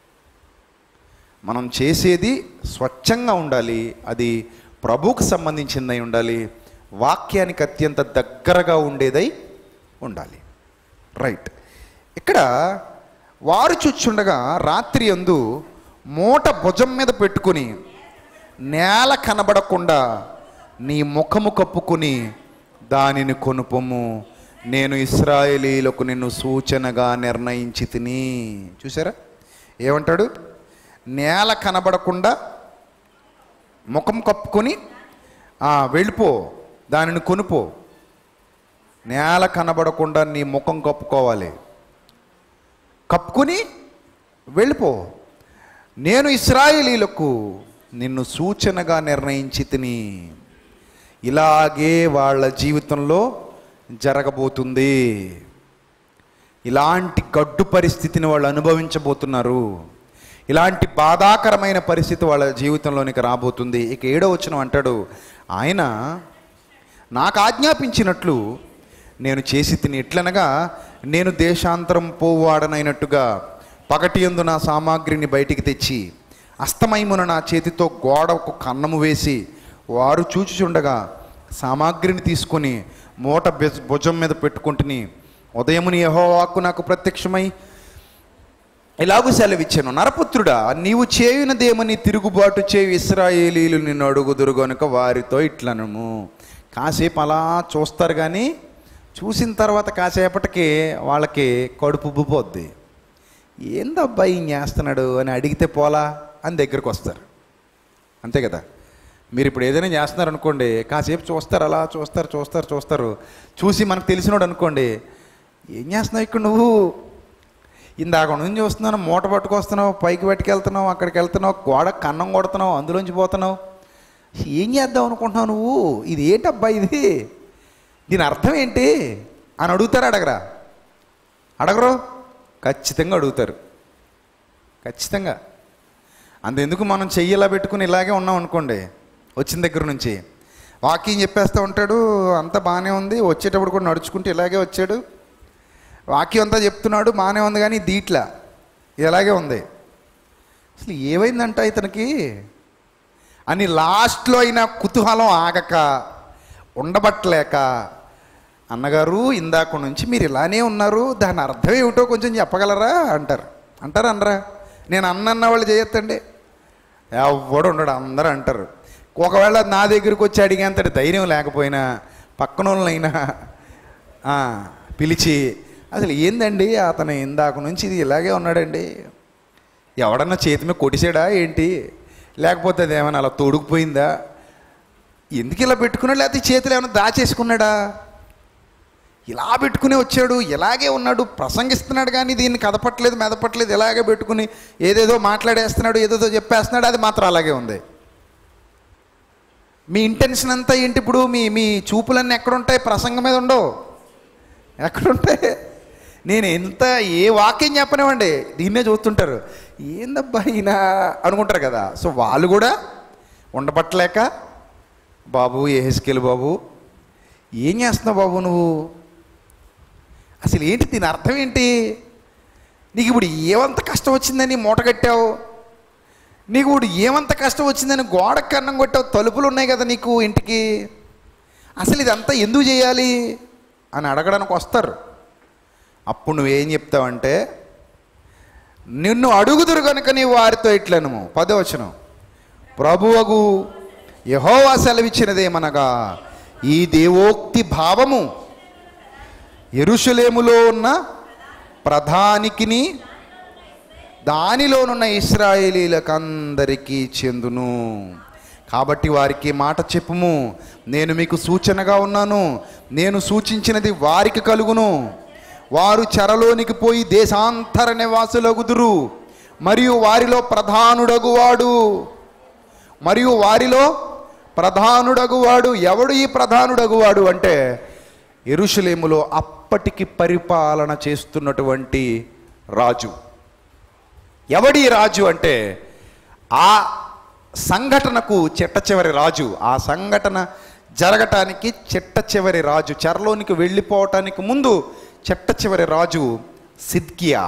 మనం చేసేది స్వచ్ఛంగా ఉండాలి అది ప్రభువుకు సంబంధించిందై ఉండాలి వాక్యానికి అత్యంత దగ్గరగా ఉండేదై ఉండాలి రైట్ ఇక్కడ వారు చూచుండగా రాత్రి అందు మూట భుజం మీద పెట్టుకుని నేల కనబడకుండా నీ ముఖము కప్పుకుని దానిని కొనుపొమ్ము నేను ఇస్రాయేలీలకు నిన్ను సూచనగా నిర్ణయించి తిని చూసారా ఏమంటాడు నేల కనబడకుండా ముఖం కప్పుకొని "ఆ, వెళ్ళిపో దానిని కొనుపో నేల కనబడకుండా నీ ముఖం కప్పుకోవాలి కప్పుకుని వెళ్ళిపో నేను ఇస్రాయేలీలకు నిన్ను సూచనగా నిర్ణయించి తిని ఇలాగే వాళ్ళ జీవితంలో జరగబోతుంది ఇలాంటి గడ్డు పరిస్థితిని వాళ్ళు అనుభవించబోతున్నారు ఇలాంటి బాధాకరమైన పరిస్థితి వాళ్ళ జీవితంలోనికి రాబోతుంది ఇక ఏడో వచ్చిన అంటాడు ఆయన నాకు ఆజ్ఞాపించినట్లు నేను చేసి తిని ఎట్లనగా నేను దేశాంతరం పోవాడనైనట్టుగా పగటి యందు నా సామాగ్రిని బయటికి తెచ్చి అస్తమయమున నా చేతితో గోడకు కన్నము వేసి వారు చూచుచుండగా సామాగ్రిని తీసుకొని మూట బెజ్- భుజం మీద పెట్టుకుంటుని ఉదయముని యెహోవాకు నాకు ప్రత్యక్షమై ఇలాగూ సెలవిచ్చాను నరపుత్రుడా నీవు చేయునదేమని తిరుగుబాటు చేయు ఇస్రాయేలీలు నిన్ను అడుగుదురు గనుక వారితో ఇట్లనము కాసేపు అలా చూస్తారు కానీ చూసిన తర్వాత కాసేపటికి వాళ్ళకి కడుపు ఉబ్బిపోద్ది ఏందబ్బా ఈయన చేస్తున్నాడు అని అడిగితే పోలా అని దగ్గరికి వస్తారు అంతే కదా మీరు ఇప్పుడు ఏదైనా చేస్తున్నారు అనుకోండి కాసేపు చూస్తారు అలా చూస్తారు చూస్తారు చూస్తారు చూసి మనకు తెలిసినోడు అనుకోండి ఏం చేస్తున్నావు ఇక్కడ నువ్వు ఇందాక నుంచి చూస్తున్నాను మూట పట్టుకొస్తున్నావు పైకి పట్టుకెళ్తున్నావు అక్కడికి వెళ్తున్నావు గోడ కన్నం కొడుతున్నావు అందులోంచి పోతున్నావు ఏం చేద్దాం అనుకుంటున్నావు నువ్వు ఇది ఏంటబ్బా ఇది దీని అర్థం ఏంటి అని అడుగుతారా అడగరా అడగరు ఖచ్చితంగా అడుగుతారు ఖచ్చితంగా అంతెందుకు మనం చెయ్యిలా పెట్టుకుని ఇలాగే ఉన్నాం అనుకోండి వచ్చిన దగ్గర నుంచి వాకింగ్ చెప్పేస్తూ ఉంటాడు అంతా బాగానే ఉంది వచ్చేటప్పుడు కూడా నడుచుకుంటూ ఇలాగే వచ్చాడు వాక్యం అంతా చెప్తున్నాడు బాగానే ఉంది కానీ దీట్లా ఇలాగే ఉంది అసలు ఏమైందంట ఇతనికి అని లాస్ట్లో అయినా కుతూహలం ఆగక ఉండబట్టలేక అన్నగారు ఇందాక నుంచి మీరు ఇలానే ఉన్నారు దాని అర్థం ఏమిటో కొంచెం చెప్పగలరా అంటారు అంటారా అనరా నేను అన్నన్న వాళ్ళు చేయొద్దండి ఎవడు ఉండడు అందరూ అంటారు ఒకవేళ నా దగ్గరికి వచ్చి అడిగేంతటి ధైర్యం లేకపోయినా పక్కన వాళ్ళనైనా ఆ, పిలిచి అసలు ఏందండి అతను ఇందాక నుంచి ఇది ఇలాగే ఉన్నాడండి ఎవడన్నా చేతి మీద కొడిసాడా ఏంటి లేకపోతే అది ఏమైనా అలా తొడుగుపోయిందా ఎందుకు ఇలా పెట్టుకున్నాడు లేకపోతే చేతులు ఏమైనా దాచేసుకున్నాడా ఇలా పెట్టుకుని వచ్చాడు ఇలాగే ఉన్నాడు ప్రసంగిస్తున్నాడు కానీ దీన్ని కదపట్లేదు మెదపట్లేదు ఇలాగే పెట్టుకుని ఏదేదో మాట్లాడేస్తున్నాడు ఏదేదో చెప్పేస్తున్నాడు అది మాత్రం అలాగే ఉంది మీ ఇంటెన్షన్ అంతా ఏంటి ఇప్పుడు మీ మీ చూపులన్నీ ఎక్కడుంటాయి ప్రసంగం మీద ఉండవు ఎక్కడుంటాయి నేను ఎంత ఏ వాక్యం చెప్పనివ్వండి దీన్నే చూస్తుంటారు ఏందబ్బా ఈయన అనుకుంటారు కదా సో వాళ్ళు కూడా ఉండబట్టలేక బాబు ఏహెస్కెల్ బాబు ఏం చేస్తున్నావు బాబు నువ్వు అసలు ఏంటి దీని అర్థం ఏంటి నీకు ఇప్పుడు ఏమంత కష్టం వచ్చిందని మూట కట్టావు నీకు ఇప్పుడు ఏమంత కష్టం వచ్చిందని గోడకు కన్నం కొట్టావు తలుపులు ఉన్నాయి కదా నీకు ఇంటికి అసలు ఇదంతా ఎందుకు చేయాలి అని అడగడానికి వస్తారు అప్పుడు నువ్వేం చెప్తావంటే నిన్ను అడుగుదురు కనుక నీ వారితో ఇట్లను పదవచనం ప్రభువగు యహోవా సెలవిచ్చినదేమనగా ఈ దేవోక్తి భావము ఎరుషలేములో ఉన్న ప్రధానికిని దానిలోనున్న ఇస్రాయేలీలకందరికీ చెందును కాబట్టి వారికి మాట చెప్పుము నేను మీకు సూచనగా ఉన్నాను నేను సూచించినది వారికి కలుగును వారు చెరలోనికి పోయి దేశాంతర నివాసులగుదురు మరియు వారిలో ప్రధానుడగువాడు మరియు వారిలో ప్రధానుడగువాడు ఎవడు ఈ ప్రధానుడగువాడు అంటే ఎరుషలేములో అప్పటికి పరిపాలన చేస్తున్నటువంటి రాజు ఎవడి రాజు అంటే ఆ సంఘటనకు చిట్ట చివరి రాజు ఆ సంఘటన జరగటానికి చిట్ట చివరి రాజు చెరలోనికి వెళ్ళిపోవటానికి ముందు చిట్ట చివరి రాజు సిద్కియా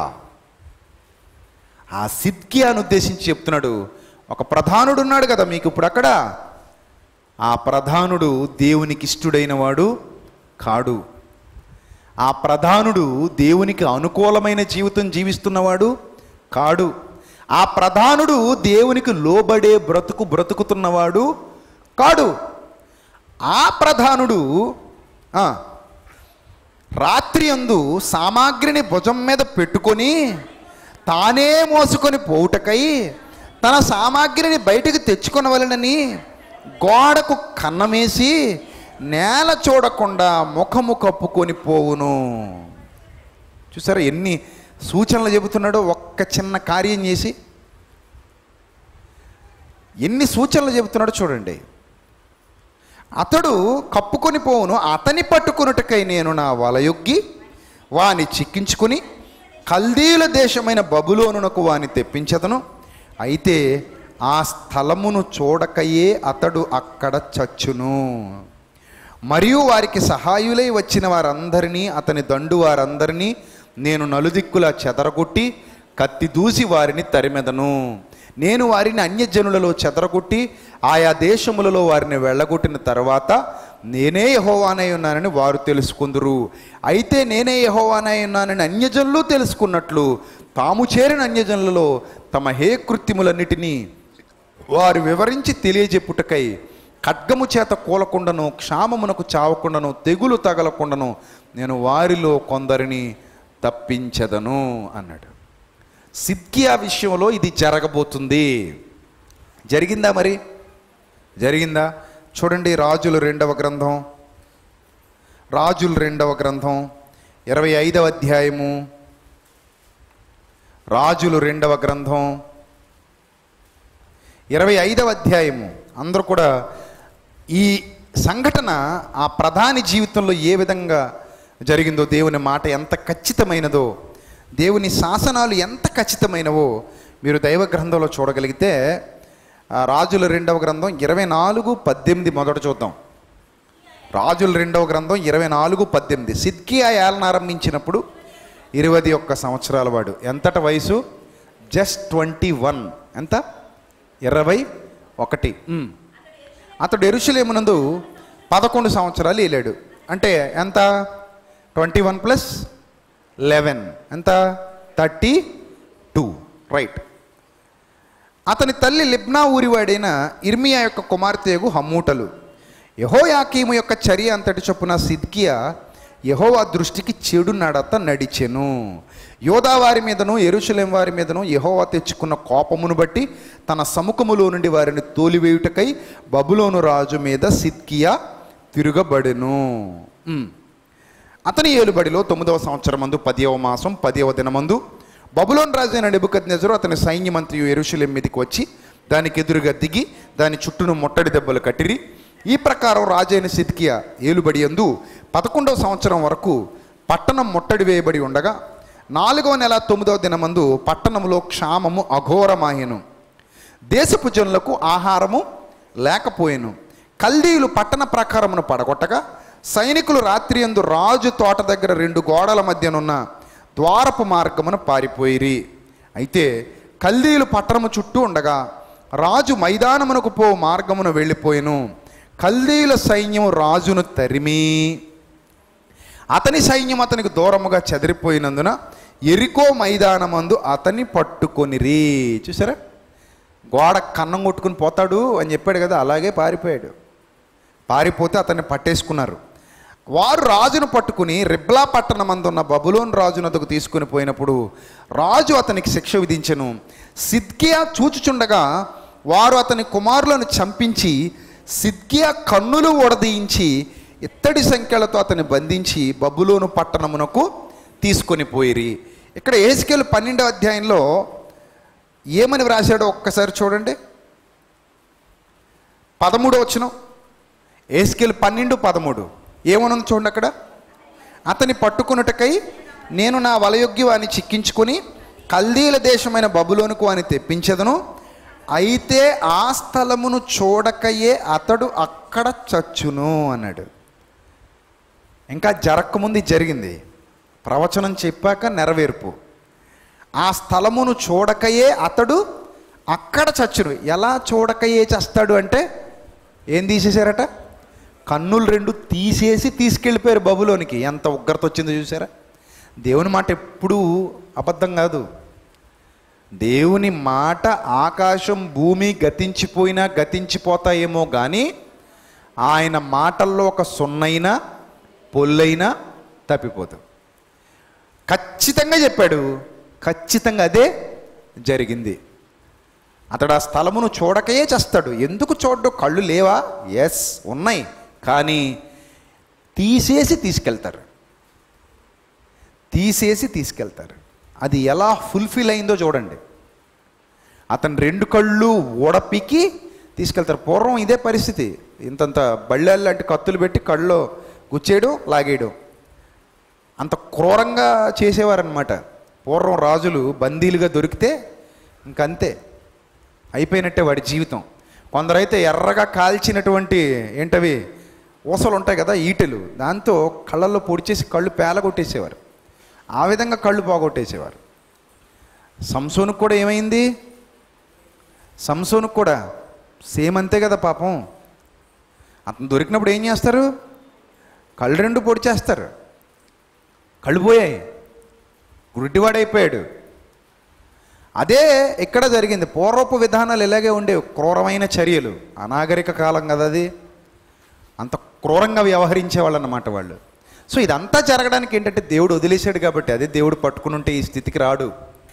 ఆ సిద్కియాను ఉద్దేశించి చెప్తున్నాడు ఒక ప్రధానుడు ఉన్నాడు కదా మీకు ఇప్పుడు అక్కడ ఆ ప్రధానుడు దేవునికి ఇష్టుడైన వాడు కాడు ఆ ప్రధానుడు దేవునికి అనుకూలమైన జీవితం జీవిస్తున్నవాడు కాడు ఆ ప్రధానుడు దేవునికి లోబడే బ్రతుకు బ్రతుకుతున్నవాడు కాడు ఆ ప్రధానుడు ఆ, రాత్రి అందు సామాగ్రిని భుజం మీద పెట్టుకొని తానే మోసుకొని పోవుటకై తన సామాగ్రిని బయటకు తెచ్చుకొనవలనని గోడకు కన్నమేసి నేల చూడకుండా ముఖము కప్పుకొని పోవును చూసారా ఎన్ని సూచనలు చెబుతున్నాడో ఒక్క చిన్న కార్యం చేసి ఎన్ని సూచనలు చెబుతున్నాడో చూడండి అతడు కప్పుకొని పోవును అతని పట్టుకున్నట్టుకై నేను నా వలయొగ్గి వాని చిక్కించుకుని కల్దీల దేశమైన బబులోనునకు వాని తెప్పించదను అయితే ఆ స్థలమును చూడకయే అతడు అక్కడ చచ్చును మరియు వారికి సహాయులై వచ్చిన వారందరినీ అతని దండు వారందరినీ నేను నలుదిక్కులా చెదరగొట్టి కత్తి దూసి వారిని తరిమెదను నేను వారిని అన్యజనులలో చెదరగొట్టి ఆయా దేశములలో వారిని వెళ్ళగొట్టిన తర్వాత నేనే యహోవానై ఉన్నానని వారు తెలుసుకుందురు అయితే నేనే యహోవానై ఉన్నానని అన్యజనులు తెలుసుకున్నట్లు తాము చేరిన అన్యజనులలో తమ హే కృత్యములన్నిటినీ వారు వివరించి తెలియజెప్పుటకై ఖడ్గము చేత కూలకుండాను క్షామమునకు చావకుండాను తెగులు తగలకుండాను నేను వారిలో కొందరిని తప్పించదను అన్నాడు సిద్కియా విషయంలో ఇది జరగబోతుంది జరిగిందా మరి జరిగిందా చూడండి రాజులు రెండవ గ్రంథం రాజులు రెండవ గ్రంథం ఇరవై ఐదవ అధ్యాయము రాజులు రెండవ గ్రంథం ఇరవై ఐదవ అధ్యాయము అందరూ కూడా ఈ సంఘటన ఆ ప్రధాని జీవితంలో ఏ విధంగా జరిగిందో దేవుని మాట ఎంత ఖచ్చితమైనదో దేవుని శాసనాలు ఎంత ఖచ్చితమైనవో మీరు దైవ గ్రంథంలో చూడగలిగితే ఆ రాజుల రెండవ గ్రంథం ఇరవై నాలుగు పద్దెనిమిది మొదట చూద్దాం రాజుల రెండవ గ్రంథం ఇరవై నాలుగు పద్దెనిమిది సిద్కియా ఏలన ఆరంభించినప్పుడు ఇరవై ఒక్క సంవత్సరాల వాడు ఎంతట వయసు జస్ట్ ట్వంటీ వన్ ఎంత ఇరవై ఒకటి ఉమ్. అతడు ఎరుషులేమునందు పదకొండు సంవత్సరాలు వెళ్ళాడు అంటే ఎంత ట్వంటీ వన్ ప్లస్ లెవెన్ ఎంత థర్టీ టూ రైట్ అతని తల్లి లిబ్నా ఊరివాడైన ఇర్మియా యొక్క కుమార్తెగు హమ్మూటలు యహోయాకీము యొక్క చర్య అంతటి చొప్పున సిద్కియా యహోవా దృష్టికి చెడు నడత నడిచెను యోధా వారి మీదను ఎరుషలేం వారి మీదను యహోవా తెచ్చుకున్న కోపమును బట్టి తన సముఖములో నుండి వారిని తోలివేయుటకై బబులోను రాజు మీద సిద్కియా తిరుగబడెను ఉమ్. అతని ఏలుబడిలో తొమ్మిదవ సంవత్సరం మందు పదియవ మాసం పదియవ దినమందు బబులోన్ రాజైన నెబుకద్నెజరు అతని సైన్యమంత్రి ఎరుషులేం మీదకి వచ్చి దానికి ఎదురుగా దిగి దాని చుట్టూను ముట్టడి దెబ్బలు కట్టిరి ఈ ప్రకారం రాజైన సిద్కియా ఏలుబడి యందు పదకొండవ సంవత్సరం వరకు పట్టణం ముట్టడి వేయబడి ఉండగా నాలుగవ నెల తొమ్మిదవ దినమందు పట్టణంలో క్షామము అఘోరమాయెను దేశపు జనులకు ఆహారము లేకపోయెను కల్దీయులు పట్టణ ప్రకారమును పడగొట్టగా సైనికులు రాత్రి యందు రాజు తోట దగ్గర రెండు గోడల మధ్యనున్న ద్వారపు మార్గమును పారిపోయిరి అయితే కల్దీయులు పట్టణము చుట్టూ ఉండగా రాజు మైదానమునకు పో మార్గమును వెళ్ళిపోయెను కల్దీయుల సైన్యము రాజును తరిమి అతని సైన్యం అతనికి దూరముగా చెదిరిపోయినందున ఎరికో మైదానమందు అతన్ని పట్టుకొనిరి చూసారా గోడ కన్నం కొట్టుకుని పోతాడు అని చెప్పాడు కదా అలాగే పారిపోయాడు పారిపోతే అతన్ని పట్టేసుకున్నారు వారు రాజును పట్టుకుని రిబ్లా పట్టణమందున్న బబులోన్ రాజునద్దకు తీసుకుని పోయినప్పుడు రాజు అతనికి శిక్ష విధించెను సిద్కియా చూచుచుండగా వారు అతని కుమారులను చంపించి సిద్కియా కన్నులు ఒడదీయించి ఇత్తడి సంఖ్యలతో అతన్ని బంధించి బబులోను పట్టణమునకు తీసుకొని పోయిరి ఇక్కడ ఏసుకెళ్ళి పన్నెండవ అధ్యాయంలో ఏమని వ్రాశాడో ఒక్కసారి చూడండి పదమూడో వచ్చిన ఏస్కేల్ పన్నెండు పదమూడు ఏమనుంది చూడండి అక్కడ అతని పట్టుకున్నటకై నేను నా వలయొగ్గి వాని చిక్కించుకొని కల్దీల దేశమైన బబులోనుకు అని తెప్పించదను అయితే ఆ స్థలమును చూడకయే అతడు అక్కడ చచ్చును అన్నాడు ఇంకా జరగకముందు ఇది జరిగింది ప్రవచనం చెప్పాక నెరవేర్పు ఆ స్థలమును చూడకయే అతడు అక్కడ చచ్చును ఎలా చూడకయే చస్తాడు అంటే ఏం తీసేశారట కన్నులు రెండు తీసేసి తీసుకెళ్ళిపోయారు బబులోనికి ఎంత ఉగ్రత వచ్చిందో చూసారా దేవుని మాట ఎప్పుడూ అబద్ధం కాదు దేవుని మాట ఆకాశం భూమి గతించిపోయినా గతించిపోతాయేమో కానీ ఆయన మాటల్లో ఒక సున్నైనా పొల్లైనా తప్పిపోదు ఖచ్చితంగా చెప్పాడు ఖచ్చితంగా అదే జరిగింది అతడు ఆ స్థలమును చూడకయే చేస్తాడు ఎందుకు చూడ్డు కళ్ళు లేవా ఎస్ ఉన్నాయి కానీ తీసేసి తీసుకెళ్తారు తీసేసి తీసుకెళ్తారు అది ఎలా ఫుల్ఫిల్ అయిందో చూడండి అతను రెండు కళ్ళు ఓడపికి తీసుకెళ్తారు పూర్వం ఇదే పరిస్థితి ఇంతంత బళ్ళాలు లాంటి కత్తులు పెట్టి కళ్ళలో గుచ్చేయడం లాగేయడం అంత క్రూరంగా చేసేవారనమాట పూర్వం రాజులు బందీలుగా దొరికితే ఇంకంతే అయిపోయినట్టే వాడి జీవితం కొందరైతే ఎర్రగా కాల్చినటువంటి ఏంటవి ఊసలు ఉంటాయి కదా ఈటెలు దాంతో కళ్ళల్లో పొడిచేసి కళ్ళు పేలగొట్టేసేవారు ఆ విధంగా కళ్ళు పోగొట్టేసేవారు సంసోనుకు కూడా ఏమైంది సంసోనుకు కూడా సేమ్ అంతే కదా పాపం అతను దొరికినప్పుడు ఏం చేస్తారు కళ్ళు రెండు పొడి చేస్తారు కళ్ళు పోయాయి గుడ్డివాడైపోయాడు అదే ఇక్కడ జరిగింది పూర్వపు విధానాలు ఇలాగే ఉండేవి క్రూరమైన చర్యలు అనాగరిక కాలం కదా అది అంత క్రూరంగా వ్యవహరించేవాళ్ళు అన్నమాట వాళ్ళు సో ఇదంతా జరగడానికి ఏంటంటే దేవుడు వదిలేశాడు కాబట్టి అదే దేవుడు పట్టుకుని ఉంటే ఈ స్థితికి రాడు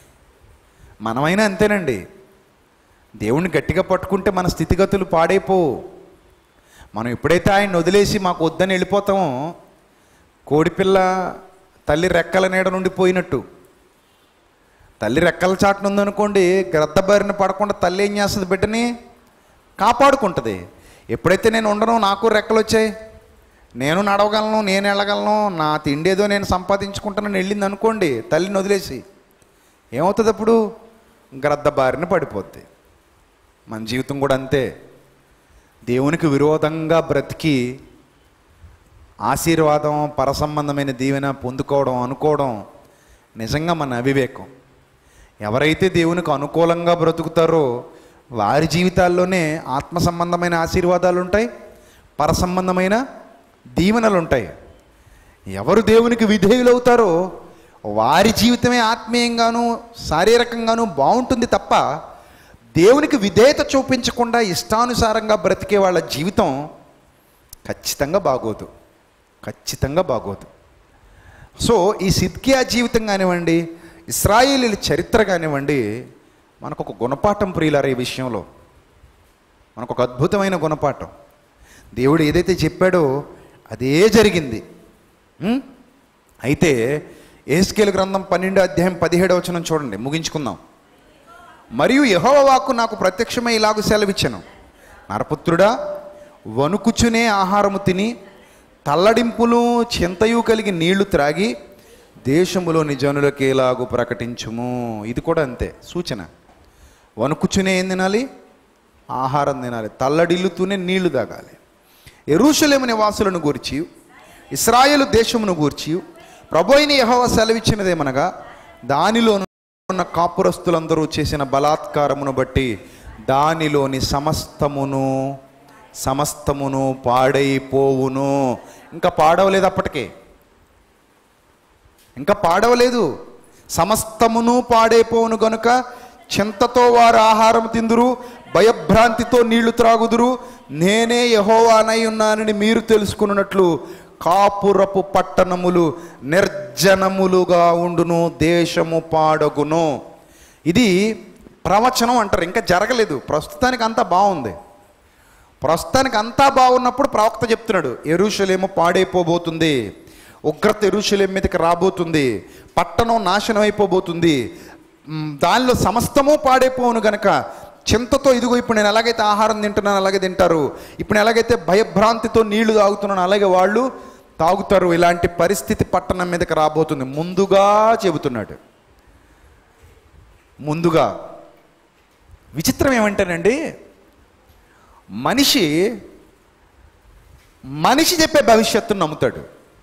మనమైనా అంతేనండి దేవుణ్ణి గట్టిగా పట్టుకుంటే మన స్థితిగతులు పాడైపోవు మనం ఎప్పుడైతే ఆయన వదిలేసి మాకు వద్దని వెళ్ళిపోతామో కోడిపిల్ల తల్లి రెక్కల నీడ నుండి పోయినట్టు తల్లి రెక్కల చాటున ఉందనుకోండి గ్రద్ద బారిన పడకుండా తల్లి ఏం చేస్తుంది బిడ్డని కాపాడుకుంటుంది ఎప్పుడైతే నేను ఉండను నాకు రెక్కలు వచ్చాయి నేను నడవగలను నేను వెళ్ళగలను నా తిండి ఏదో నేను సంపాదించుకుంటానని వెళ్ళింది అనుకోండి తల్లిని వదిలేసి ఏమవుతుంది అప్పుడు గ్రద్ద బారిన పడిపోద్ది మన జీవితం కూడా అంతే దేవునికి విరోధంగా బ్రతికి ఆశీర్వాదం పరసంబంధమైన దీవెన పొందుకోవడం అనుకోవడం నిజంగా మన అవివేకం ఎవరైతే దేవునికి అనుకూలంగా బ్రతుకుతారో వారి జీవితాల్లోనే ఆత్మ సంబంధమైన ఆశీర్వాదాలు ఉంటాయి పరసంబంధమైన దీవెనలు ఉంటాయి ఎవరు దేవునికి విధేయులవుతారో వారి జీవితమే ఆత్మీయంగాను శారీరకంగాను బాగుంటుంది తప్ప దేవునికి విధేయత చూపించకుండా ఇష్టానుసారంగా బ్రతికే వాళ్ళ జీవితం ఖచ్చితంగా బాగోదు ఖచ్చితంగా బాగోదు సో ఈ సిద్కియా జీవితం కానివ్వండి ఇస్రాయేలీల చరిత్ర కానివ్వండి మనకు ఒక గుణపాఠం ప్రియులారు ఈ విషయంలో మనకు ఒక అద్భుతమైన గుణపాఠం దేవుడు ఏదైతే చెప్పాడో అదే జరిగింది ఉం? అయితే ఏస్కేల్ గ్రంథం పన్నెండు అధ్యాయం పదిహేడు వచనం చూడండి ముగించుకుందాం మరియు యెహోవా వాక్కు నాకు ప్రత్యక్షమై ఇలాగు సెలవిచ్చాను నరపుత్రుడా వణుకుచునే ఆహారము తిని తల్లడింపులు చింతయు కలిగి నీళ్లు త్రాగి దేశములోని జనులకు ఎలాగు ప్రకటించుము ఇది కూడా అంతే సూచన వణుకుచునే ఏం తినాలి ఆహారం తినాలి తల్లడిల్లుతూనే నీళ్లు తాగాలి ఎరుషలేము నివాసులను గూర్చి ఇస్రాయేలు దేశమును గూర్చి ప్రభు అయిన యెహోవా సెలవిచ్చినదేమనగా దానిలో ఉన్న కాపురస్తులందరూ చేసిన బలాత్కారమును బట్టి దానిలోని సమస్తమును సమస్తమును పాడైపోవును ఇంకా పాడవలేదు అప్పటికే ఇంకా పాడవలేదు సమస్తమును పాడైపోవును గనుక చింతతో వారు ఆహారం తిందురు భయభ్రాంతితో నీళ్లు త్రాగుదురు నేనే యహోవానై ఉన్నానని మీరు తెలుసుకున్నట్లు కాపురపు పట్టణములు నిర్జనములుగా ఉండును దేశము పాడగును ఇది ప్రవచనం అంటారు ఇంకా జరగలేదు ప్రస్తుతానికి అంతా బాగుంది ప్రస్తుతానికి అంతా బాగున్నప్పుడు ప్రవక్త చెప్తున్నాడు ఎరుషలేము పాడైపోబోతుంది ఉగ్రత ఎరుషలేం మీదకి రాబోతుంది పట్టణం నాశనం అయిపోబోతుంది మ్, దానిలో సమస్తము పాడైపోవును గనక చింతతో ఇదిగో ఇప్పుడు నేను ఎలాగైతే ఆహారం తింటున్నాను అలాగే తింటారు ఇప్పుడు నేను ఎలాగైతే భయభ్రాంతితో నీళ్లు తాగుతున్నాను అలాగే వాళ్ళు తాగుతారు ఇలాంటి పరిస్థితి పట్టణం మీదకి రాబోతుంది ముందుగా చెబుతున్నాడు ముందుగా విచిత్రం ఏమంటేనండి మనిషి మనిషి చెప్పే భవిష్యత్తును నమ్ముతాడు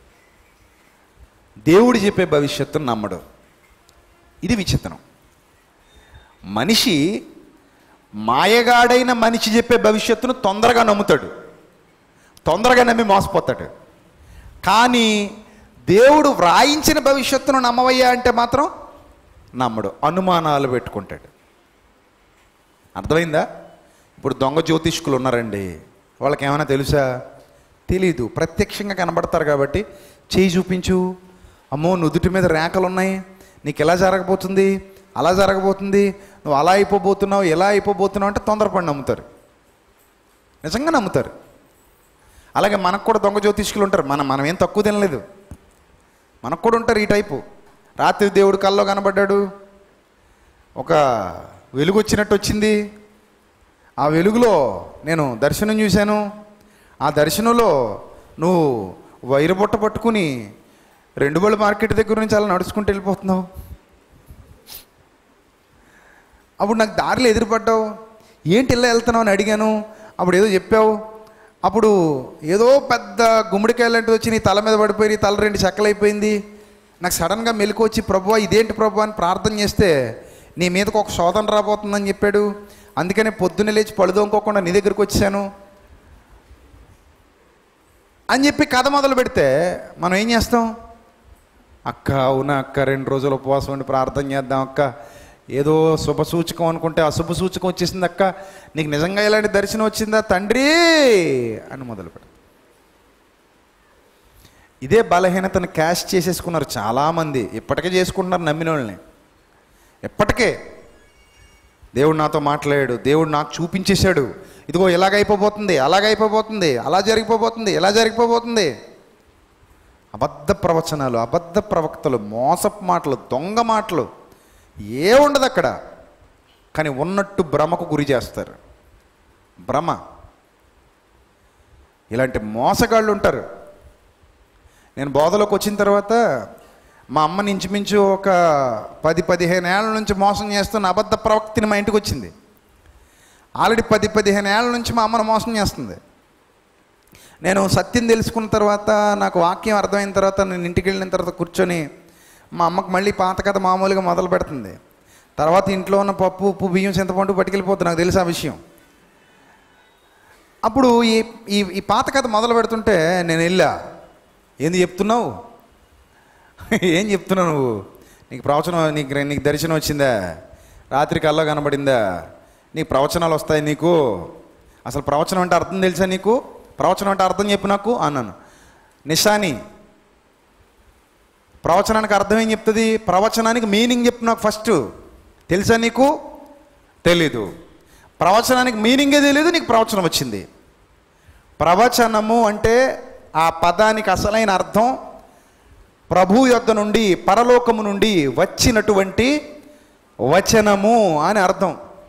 దేవుడు చెప్పే భవిష్యత్తును నమ్మడు ఇది విచిత్రం మనిషి మాయగాడైన మనిషి చెప్పే భవిష్యత్తును తొందరగా నమ్ముతాడు తొందరగా నమ్మి మోసపోతాడు కానీ దేవుడు వ్రాయించిన భవిష్యత్తును నమ్మవయ్యా అంటే మాత్రం నమ్మడు అనుమానాలు పెట్టుకుంటాడు అర్థమైందా ఇప్పుడు దొంగ జ్యోతిష్కులు ఉన్నారండి వాళ్ళకి ఏమైనా తెలుసా తెలీదు ప్రత్యక్షంగా కనబడతారు కాబట్టి చేయి చూపించు అమ్మో నుదుటి మీద రేఖలు ఉన్నాయి నీకు ఎలా జరగబోతుంది అలా జరగబోతుంది నువ్వు అలా అయిపోబోతున్నావు ఎలా అయిపోబోతున్నావు అంటే తొందరపడి నమ్ముతారు నిజంగా నమ్ముతారు అలాగే మనకు కూడా దొంగ జ్యోతిష్కులు ఉంటారు మనం మనం ఏం తక్కువ తినలేదు మనకు కూడా ఉంటారు ఈ టైపు రాత్రి దేవుడు కల్లో కనబడ్డాడు ఒక వెలుగు వచ్చినట్టు వచ్చింది ఆ వెలుగులో నేను దర్శనం చూశాను ఆ దర్శనంలో నువ్వు వైరు బుట్ట పట్టుకుని రెండు బళ్ళు మార్కెట్ దగ్గర నుంచి అలా నడుచుకుంటూ వెళ్ళిపోతున్నావు అప్పుడు నాకు దారిలో ఎదురుపడ్డావు ఏంటి ఇలా వెళ్తున్నావు అని అడిగాను అప్పుడు ఏదో చెప్పావు అప్పుడు ఏదో పెద్ద గుమ్మడికాయ లాంటిది వచ్చి నీ తల మీద పడిపోయి నీ తల రెండు చెక్కలైపోయింది నాకు సడన్గా మెలకు వచ్చి ప్రభు ఇదేంటి ప్రభు అని ప్రార్థన చేస్తే నీ మీదకి ఒక శోధన రాబోతుందని చెప్పాడు అందుకనే పొద్దున్నే లేచి పழுదోనుకోకుండా నీ దగ్గరికి వచ్చాను అని చెప్పి కథ మొదలు పెడితే మనం ఏం చేస్తాం అక్క అవునా అక్క రెండు రోజులు ఉపవాసం ఉండి ప్రార్థన చేద్దాం అక్క ఏదో శుభ సూచకం అనుకుంటే అశుభ సూచకం వచ్చేసింది అక్క నీకు నిజంగా ఇలాంటి దర్శనం వచ్చిందా తండ్రి అని మొదలు పెడతాం ఇదే బలహీనతను క్యాష్ చేసేసుకున్నారు చాలామంది ఇప్పటికే చేసుకుంటున్నారు నమ్మిన వాళ్ళని ఎప్పటికే దేవుడు నాతో మాట్లాడాడు దేవుడు నాకు చూపించేశాడు ఇదిగో ఇలాగైపోబోతుంది అలాగైపోబోతుంది అలా జరిగిపోబోతుంది ఎలా జరిగిపోబోతుంది అబద్ధ ప్రవచనాలు అబద్ధ ప్రవక్తలు మోసపు మాటలు దొంగ మాటలు ఏ ఉండదు అక్కడ కానీ ఉన్నట్టు భ్రమకు గురి చేస్తారు భ్రమ ఇలాంటి మోసగాళ్ళు ఉంటారు నేను బోధలోకి వచ్చిన తర్వాత మా అమ్మని ఇంచుమించు ఒక పది పదిహేను ఏళ్ళ నుంచి మోసం చేస్తున్న అబద్ధ ప్రవక్తిని మా ఇంటికి వచ్చింది ఆల్రెడీ పది పదిహేను ఏళ్ళ నుంచి మా అమ్మను మోసం చేస్తుంది నేను సత్యం తెలుసుకున్న తర్వాత నాకు వాక్యం అర్థమైన తర్వాత నేను ఇంటికి వెళ్ళిన తర్వాత కూర్చొని మా అమ్మకి మళ్ళీ పాత కథ మామూలుగా మొదలు పెడుతుంది తర్వాత ఇంట్లో ఉన్న పప్పు ఉప్పు బియ్యం చింతపండు పట్టుకెళ్ళిపోతుంది నాకు తెలుసు ఆ విషయం అప్పుడు ఈ ఈ ఈ పాత కథ మొదలు పెడుతుంటే నేను వెళ్ళా ఏంది చెప్తున్నావు ఏం చెప్తున్నావు నువ్వు నీకు ప్రవచనం నీకు నీకు దర్శనం వచ్చిందా రాత్రి కల్లా కనబడిందా నీకు ప్రవచనాలు వస్తాయి నీకు అసలు ప్రవచనం అంటే అర్థం తెలుసా నీకు ప్రవచనం అంటే అర్థం చెప్పు నాకు అన్నాను నిషాని ప్రవచనానికి అర్థం ఏం చెప్తుంది ప్రవచనానికి మీనింగ్ చెప్పు నాకు ఫస్ట్ తెలుసా నీకు తెలీదు ప్రవచనానికి మీనింగే తెలియదు నీకు ప్రవచనం వచ్చింది ప్రవచనము అంటే ఆ పదానికి అసలైన అర్థం ప్రభు యొద్ద నుండి పరలోకము నుండి వచ్చినటువంటి వచనము అని అర్థం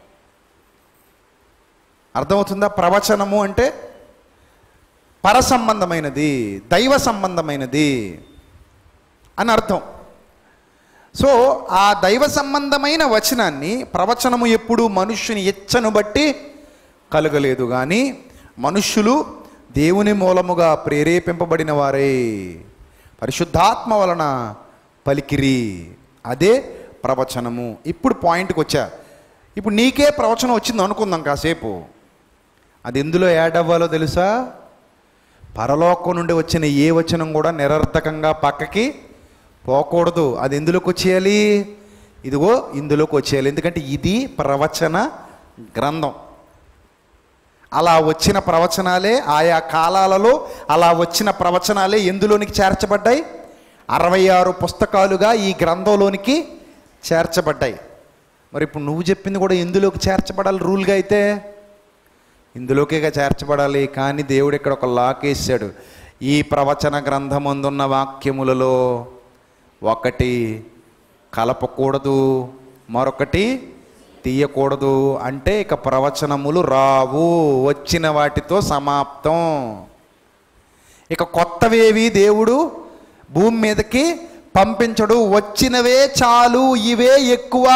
అర్థమవుతుందా ప్రవచనము అంటే పర సంబంధమైనది దైవ సంబంధమైనది అని అర్థం సో ఆ దైవ సంబంధమైన వచనాన్ని ప్రవచనము ఎప్పుడు మనుష్యుని ఎచ్చను బట్టి కలగలేదు కానీ మనుష్యులు దేవుని మూలముగా ప్రేరేపింపబడిన వారే పరిశుద్ధాత్మ వలన పలికిరి అదే ప్రవచనము ఇప్పుడు పాయింట్కి వచ్చా ఇప్పుడు నీకే ప్రవచనం వచ్చింది అనుకుందాం కాసేపు అది ఎందులో యాడ్ అవ్వాలో తెలుసా పరలోకం నుండి వచ్చిన ఏ వచనం కూడా నిరర్థకంగా పక్కకి పోకూడదు అది ఎందులోకి వచ్చేయాలి ఇదిగో ఇందులోకి వచ్చేయాలి ఎందుకంటే ఇది ప్రవచన గ్రంథం అలా వచ్చిన ప్రవచనాలే ఆయా కాలాలలో అలా వచ్చిన ప్రవచనాలే ఎందులోనికి చేర్చబడ్డాయి అరవై ఆరు పుస్తకాలుగా ఈ గ్రంథంలోనికి చేర్చబడ్డాయి మరి ఇప్పుడు నువ్వు చెప్పింది కూడా ఎందులోకి చేర్చబడాలి రూల్గా అయితే ఇందులోకేగా చేర్చబడాలి కానీ దేవుడు ఇక్కడ ఒక లాక్ వేసాడు ఈ ప్రవచన గ్రంథమందున్న వాక్యములలో ఒకటి కలపకూడదు మరొకటి తీయకూడదు అంటే ఇక ప్రవచనములు రావు వచ్చిన వాటితో సమాప్తం ఇక కొత్తవేవి దేవుడు భూమి మీదకి పంపించడు వచ్చినవే చాలు ఇవే ఎక్కువ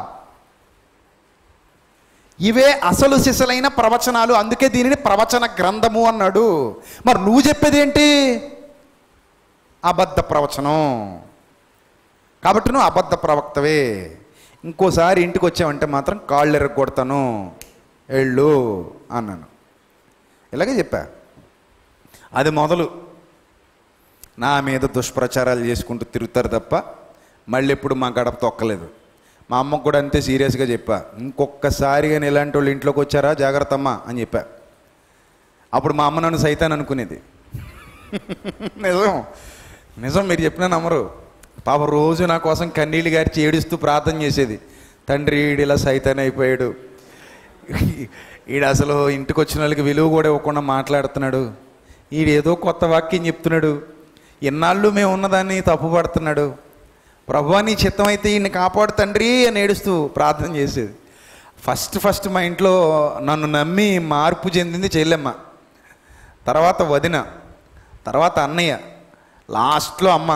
ఇవే అసలు సిసలైన ప్రవచనాలు అందుకే దీనిని ప్రవచన గ్రంథము అన్నాడు మరి నువ్వు చెప్పేది ఏంటి అబద్ధ ప్రవచనం కాబట్టి నువ్వు అబద్ధ ప్రవక్తవే ఇంకోసారి ఇంటికి వచ్చావంటే మాత్రం కాళ్ళు ఎరగొడతాను ఎళ్ళు అన్నాను ఇలాగే చెప్పా అది మొదలు నా మీద దుష్ప్రచారాలు చేసుకుంటూ తిరుగుతారు తప్ప మళ్ళీ ఎప్పుడు మా గడప తొక్కలేదు మా అమ్మకు కూడా అంతే సీరియస్గా చెప్పా ఇంకొకసారి కానీ ఇలాంటి వాళ్ళు ఇంట్లోకి వచ్చారా జాగ్రత్త అమ్మా అని చెప్పా అప్పుడు మా అమ్మ నన్ను సైతాన్ అనుకునేది నిజం నిజం మీరు చెప్పినా నమ్మరు పాప రోజు నా కోసం కన్నీళ్ళు గారిచి ఏడుస్తూ ప్రార్థన చేసేది తండ్రి ఈడు ఇలా సైతాన్ అయిపోయాడు ఈడు అసలు ఇంటికి వచ్చిన వాళ్ళకి విలువ కూడా ఇవ్వకుండా మాట్లాడుతున్నాడు ఈడు ఏదో కొత్త వాక్యం చెప్తున్నాడు ఎన్నాళ్ళు మేము ఉన్నదాన్ని తప్పుపడుతున్నాడు ప్రభు నీ చిత్తం అయితే ఈయన్ని కాపాడు తండ్రి అని ఏడుస్తూ ప్రార్థన చేసేది ఫస్ట్ ఫస్ట్ మా ఇంట్లో నన్ను నమ్మి మార్పు చెందింది చెల్లెమ్మ తర్వాత వదిన తర్వాత అన్నయ్య లాస్ట్లో అమ్మ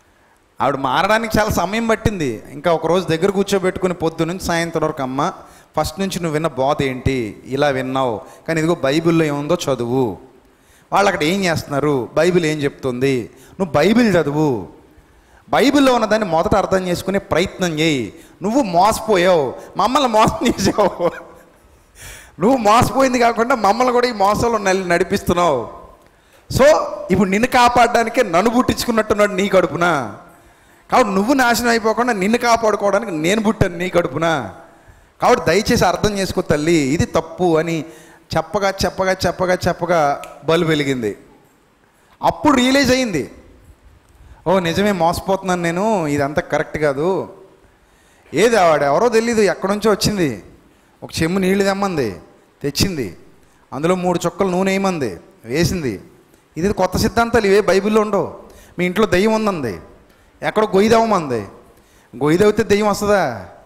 ఆవిడ మారడానికి చాలా సమయం పట్టింది ఇంకా ఒక రోజు దగ్గర కూర్చోబెట్టుకుని పొద్దు నుంచి సాయంత్రం వరకు అమ్మ ఫస్ట్ నుంచి నువ్వు విన్న బోధ ఏంటి ఇలా విన్నావు కానీ ఇదిగో బైబిల్లో ఏముందో చదువు వాళ్ళు అక్కడ ఏం చేస్తున్నారు బైబిల్ ఏం చెప్తుంది నువ్వు బైబిల్ చదువు బైబిల్లో ఉన్నదాన్ని మొదట అర్థం చేసుకునే ప్రయత్నం చేయి నువ్వు మోసపోయావు మమ్మల్ని మోసం చేసావు నువ్వు మోసపోయింది కాకుండా మమ్మల్ని కూడా ఈ మోసంలో నల్- నడిపిస్తున్నావు సో ఇప్పుడు నిన్ను కాపాడడానికే నన్ను పుట్టించుకున్నట్టున్నాడు నీ కడుపున కాబట్టి నువ్వు నాశనం అయిపోకుండా నిన్ను కాపాడుకోవడానికి నేను పుట్టాను నీ కడుపున కాబట్టి దయచేసి అర్థం చేసుకో తల్లి ఇది తప్పు అని చెప్పగా చెప్పగా చెప్పగా చెప్పగా బలు వెలిగింది అప్పుడు రియలైజ్ అయింది ఓ నిజమే మోసపోతున్నాను నేను ఇదంతా కరెక్ట్ కాదు ఏది ఆవిడ ఎవరో తెలీదు ఎక్కడి నుంచో వచ్చింది ఒక చెమ్ము నీళ్లు తెమ్మంది తెచ్చింది అందులో మూడు చుక్కలు నూనె వేయమంది వేసింది ఇది కొత్త సిద్ధాంతాలు ఇవే బైబిల్లో ఉండవు మీ ఇంట్లో దెయ్యం ఉందంది ఎక్కడో గొయ్యి దవ్వమంది గొయ్యి దవ్వితే దెయ్యం వస్తుందా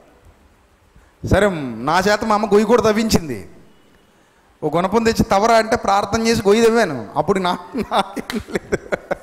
సరే నా చేత మా అమ్మ గొయ్యి కూడా తవ్వించింది ఓ గుణపం తెచ్చి తవరా అంటే ప్రార్థన చేసి గొయ్యి తవ్వాను అప్పుడు నా నాకేం తెలియదు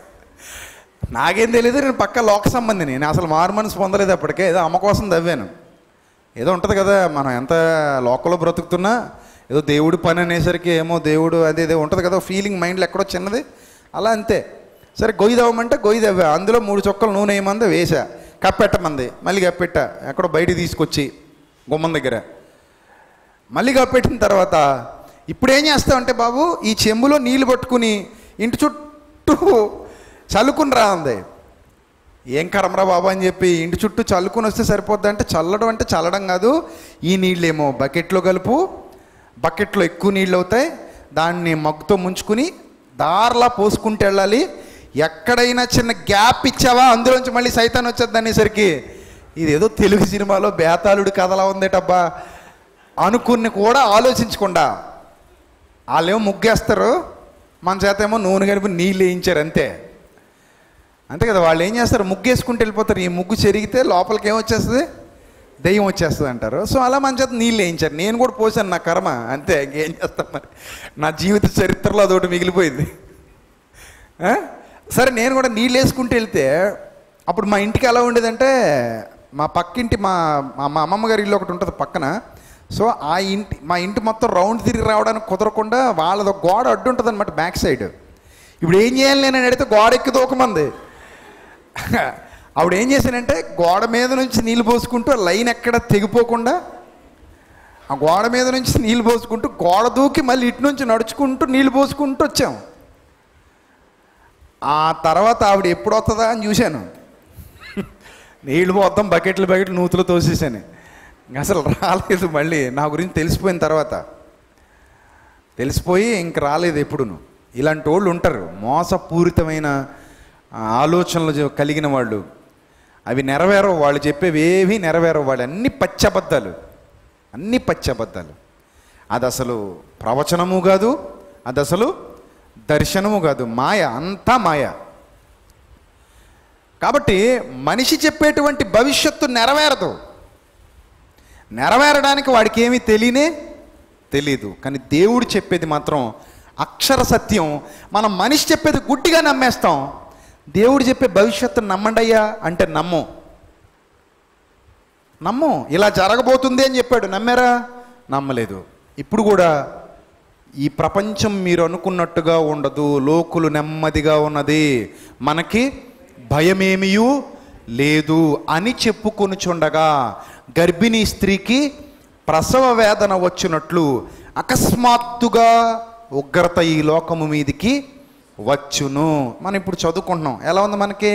నాకేం తెలియదు నేను పక్క లోక సంబంధిని నేను అసలు మారు మనసు పొందలేదు అప్పటికే ఏదో అమ్మ కోసం తవ్వాను ఏదో ఉంటుంది కదా మనం ఎంత లోకల్లో బ్రతుకుతున్నా ఏదో దేవుడి పని అనేసరికి ఏమో దేవుడు అదే ఏదో ఉంటుంది కదా ఫీలింగ్ మైండ్లో ఎక్కడో చిన్నది అలా అంతే సరే గొయ్యి తవ్వమంటే గొయ్యి తవ్వా అందులో మూడు చొక్కలు నూనె వేయమంది వేసా కప్పెట్టమంది మళ్ళీ కప్పెట్టా ఎక్కడో బయటికి తీసుకొచ్చి గుమ్మం దగ్గర మళ్ళీ కప్పెట్టిన తర్వాత ఇప్పుడు ఏం చేస్తావంటే బాబు ఈ చెంబులో నీళ్లు పట్టుకుని ఇంటి చుట్టూ చల్లుకుని రా ఉంది ఏం కరమరా బాబు అని చెప్పి ఇంటి చుట్టూ చల్లుకుని వస్తే సరిపోద్ది అంటే చల్లడం అంటే చల్లడం కాదు ఈ నీళ్ళేమో బకెట్లో కలుపు బకెట్లో ఎక్కువ నీళ్ళు అవుతాయి దాన్ని మగ్గుతో ముంచుకుని దారిలా పోసుకుంటూ వెళ్ళాలి ఎక్కడైనా చిన్న గ్యాప్ ఇచ్చావా అందులోంచి మళ్ళీ సైతాన్ వచ్చేది అనేసరికి ఇది ఏదో తెలుగు సినిమాలో బేతాళుడి కథలా ఉందేటబ్బా అనుకుని కూడా ఆలోచించకుండా వాళ్ళేమో ముగ్గేస్తారు మన చేత ఏమో నూనె కలిపి నీళ్ళు వేయించారు అంతే అంతే కదా వాళ్ళు ఏం చేస్తారు ముగ్గు వేసుకుంటూ వెళ్ళిపోతారు ఈ ముగ్గు చెరిగితే లోపలికి ఏమొచ్చేస్తుంది దెయ్యం వచ్చేస్తుంది అంటారు సో అలా మన చేత నీళ్ళు వేయించారు నేను కూడా పోసాను నా కర్మ అంతే ఇంకేం చేస్తాను మరి నా జీవిత చరిత్రలో అదొకటి మిగిలిపోయింది ఆ? సరే నేను కూడా నీళ్ళు వేసుకుంటూ వెళ్తే అప్పుడు మా ఇంటికి ఎలా ఉండేదంటే మా పక్కింటి మా మా మా అమ్మమ్మ గారి ఇల్లు ఒకటి ఉంటుంది పక్కన సో ఆ ఇంటి మా ఇంటి మొత్తం రౌండ్ తిరిగి రావడానికి కుదరకుండా వాళ్ళది ఒక గోడ అడ్డు ఉంటుంది అనమాట బ్యాక్ సైడ్ ఇప్పుడు ఏం చేయాలి నేను అడిగితే గోడ ఎక్కి దూకమంది ఆవిడ ఏం చేశానంటే గోడ మీద నుంచి నీళ్ళు పోసుకుంటూ ఆ లైన్ ఎక్కడ తెగిపోకుండా ఆ గోడ మీద నుంచి నీళ్ళు పోసుకుంటూ గోడ దూకి మళ్ళీ ఇటు నుంచి నడుచుకుంటూ నీళ్ళు పోసుకుంటూ వచ్చాం ఆ తర్వాత ఆవిడ ఎప్పుడు వస్తుందా అని చూశాను నీళ్ళు మొత్తం బకెట్లు బకెట్లు నూతులు తోసేసాను ఇంక అసలు రాలేదు మళ్ళీ నా గురించి తెలిసిపోయిన తర్వాత తెలిసిపోయి ఇంక రాలేదు ఎప్పుడును ఇలాంటి వాళ్ళు ఉంటారు మోసపూరితమైన ఆ, ఆలోచనలు జ- కలిగిన వాళ్ళు అవి నెరవేరవు వాళ్ళు చెప్పేవి ఏవి నెరవేరవు వాళ్ళు అన్ని పచ్చబద్దాలు అన్ని పచ్చబద్దాలు అది అసలు ప్రవచనము కాదు అది అసలు దర్శనము కాదు మాయ అంతా మాయ కాబట్టి మనిషి చెప్పేటువంటి భవిష్యత్తు నెరవేరదు నెరవేరడానికి వాడికి ఏమీ తెలియనే తెలీదు కానీ దేవుడు చెప్పేది మాత్రం అక్షర సత్యం మనం మనిషి చెప్పేది గుడ్డిగా నమ్మేస్తాం దేవుడు చెప్పే భవిష్యత్తును నమ్మండయ్యా అంటే నమ్ము నమ్ము ఇలా జరగబోతుంది అని చెప్పాడు నమ్మారా నమ్మలేదు ఇప్పుడు కూడా ఈ ప్రపంచం మీరు అనుకున్నట్టుగా ఉండదు లోకులు నెమ్మదిగా ఉన్నది మనకి భయమేమియూ లేదు అని చెప్పుకొనుచుండగా గర్భిణీ స్త్రీకి ప్రసవ వేదన వచ్చినట్లు అకస్మాత్తుగా ఉగ్రత ఈ లోకము మీదికి వచ్చును మనం ఇప్పుడు చదువుకుంటున్నాం ఎలా ఉంది మనకి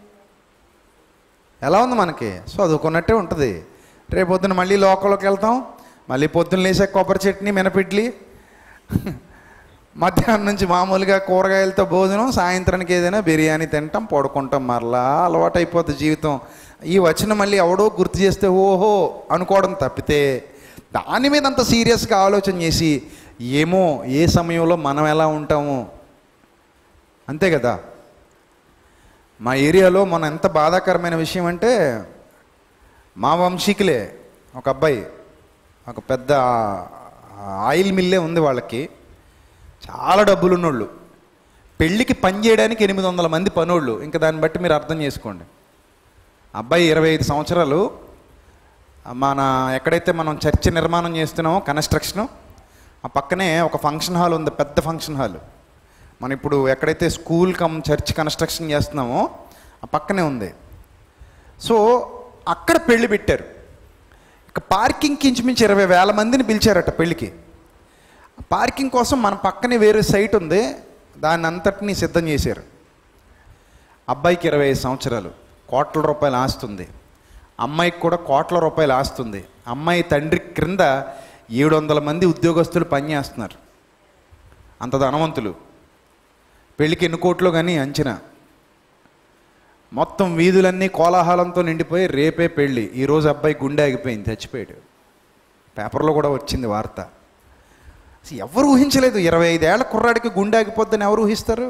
ఎలా ఉంది మనకి చదువుకున్నట్టే ఉంటుంది రేపు పొద్దున మళ్ళీ లోకంలోకి వెళ్తాం మళ్ళీ పొద్దున్న లేసే కొబ్బరి చట్నీ మినపిడ్లి మధ్యాహ్నం నుంచి మామూలుగా కూరగాయలతో భోజనం సాయంత్రానికి ఏదైనా బిర్యానీ తింటాం పడుకుంటాం మరలా అలవాటు అయిపోతుంది జీవితం ఈ వచ్చిన మళ్ళీ ఎవడో గుర్తు చేస్తే ఓహో అనుకోవడం తప్పితే దాని మీద అంత సీరియస్గా ఆలోచన చేసి ఏమో ఏ సమయంలో మనం ఎలా ఉంటామో అంతే కదా మా ఏరియాలో మన ఎంత బాధాకరమైన విషయం అంటే మా వంశీకులే ఒక అబ్బాయి ఒక పెద్ద ఆయిల్ మిల్లే ఉంది వాళ్ళకి చాలా డబ్బులు ఉన్నోళ్ళు పెళ్ళికి పని చేయడానికి ఎనిమిది వందల మంది పనోళ్ళు ఇంకా దాన్ని బట్టి మీరు అర్థం చేసుకోండి అబ్బాయి ఇరవై ఐదు సంవత్సరాలు మన ఎక్కడైతే మనం చర్చి నిర్మాణం చేస్తున్నామో కన్స్ట్రక్షను ఆ పక్కనే ఒక ఫంక్షన్ హాల్ ఉంది పెద్ద ఫంక్షన్ హాల్ మనం ఇప్పుడు ఎక్కడైతే స్కూల్ కమ్ చర్చ్ కన్స్ట్రక్షన్ చేస్తున్నామో ఆ పక్కనే ఉంది సో అక్కడ పెళ్లి పెట్టారు ఇక పార్కింగ్కి ఇంచుమించు ఇరవై వేల మందిని పిలిచారట పెళ్ళికి పార్కింగ్ కోసం మన పక్కనే వేరే సైట్ ఉంది దాన్ని అంతటినీ సిద్ధం చేశారు అబ్బాయికి ఇరవై ఐదు సంవత్సరాలు కోట్ల రూపాయలు ఆస్తుంది అమ్మాయికి కూడా కోట్ల రూపాయలు ఆస్తుంది అమ్మాయి తండ్రి క్రింద ఏడు వందల మంది ఉద్యోగస్తులు పనిచేస్తున్నారు అంత ధనవంతులు పెళ్ళికి ఎన్ని కోట్లు కానీ అంచనా మొత్తం వీధులన్నీ కోలాహలంతో నిండిపోయి రేపే పెళ్ళి ఈరోజు అబ్బాయి గుండె ఆగిపోయింది చచ్చిపోయాడు పేపర్లో కూడా వచ్చింది వార్త అసలు ఎవరు ఊహించలేదు ఇరవై ఐదేళ్ల కుర్రాడికి గుండె ఆగిపోద్దని ఎవరు ఊహిస్తారు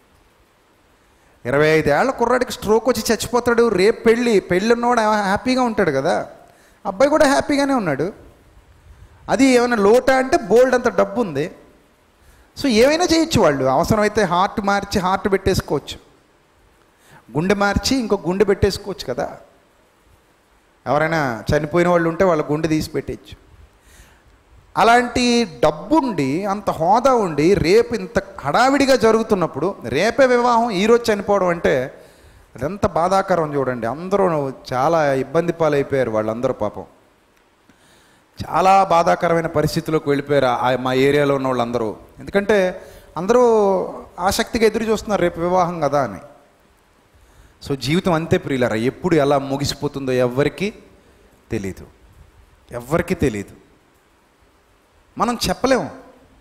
ఇరవై ఐదేళ్ల కుర్రాడికి స్ట్రోక్ వచ్చి చచ్చిపోతాడు రేపు పెళ్ళి పెళ్ళి ఉన్నవాడు హ్యాపీగా ఉంటాడు కదా అబ్బాయి కూడా హ్యాపీగానే ఉన్నాడు అది ఏమైనా లోటా అంటే బోల్డ్ అంత డబ్బు ఉంది సో ఏమైనా చేయొచ్చు వాళ్ళు అవసరమైతే హార్ట్ మార్చి హార్ట్ పెట్టేసుకోవచ్చు గుండె మార్చి ఇంకో గుండె పెట్టేసుకోవచ్చు కదా ఎవరైనా చనిపోయిన వాళ్ళు ఉంటే వాళ్ళ గుండె తీసి పెట్టేయచ్చు అలాంటి డబ్బుండి అంత హోదా ఉండి రేపు ఇంత హడావిడిగా జరుగుతున్నప్పుడు రేపే వివాహం ఈరోజు చనిపోవడం అంటే అదంత బాధాకరం చూడండి అందరూ చాలా ఇబ్బంది పాలైపోయారు వాళ్ళందరూ పాపం చాలా బాధాకరమైన పరిస్థితిలోకి వెళ్ళిపోయారు ఆ- మా ఏరియాలో ఉన్న వాళ్ళందరూ ఎందుకంటే అందరూ ఆసక్తిగా ఎదురు చూస్తున్నారు రేపు వివాహం కదా అని సో జీవితం అంతే ప్రియులరా ఎప్పుడు ఎలా ముగిసిపోతుందో ఎవ్వరికీ తెలీదు ఎవ్వరికీ తెలీదు మనం చెప్పలేము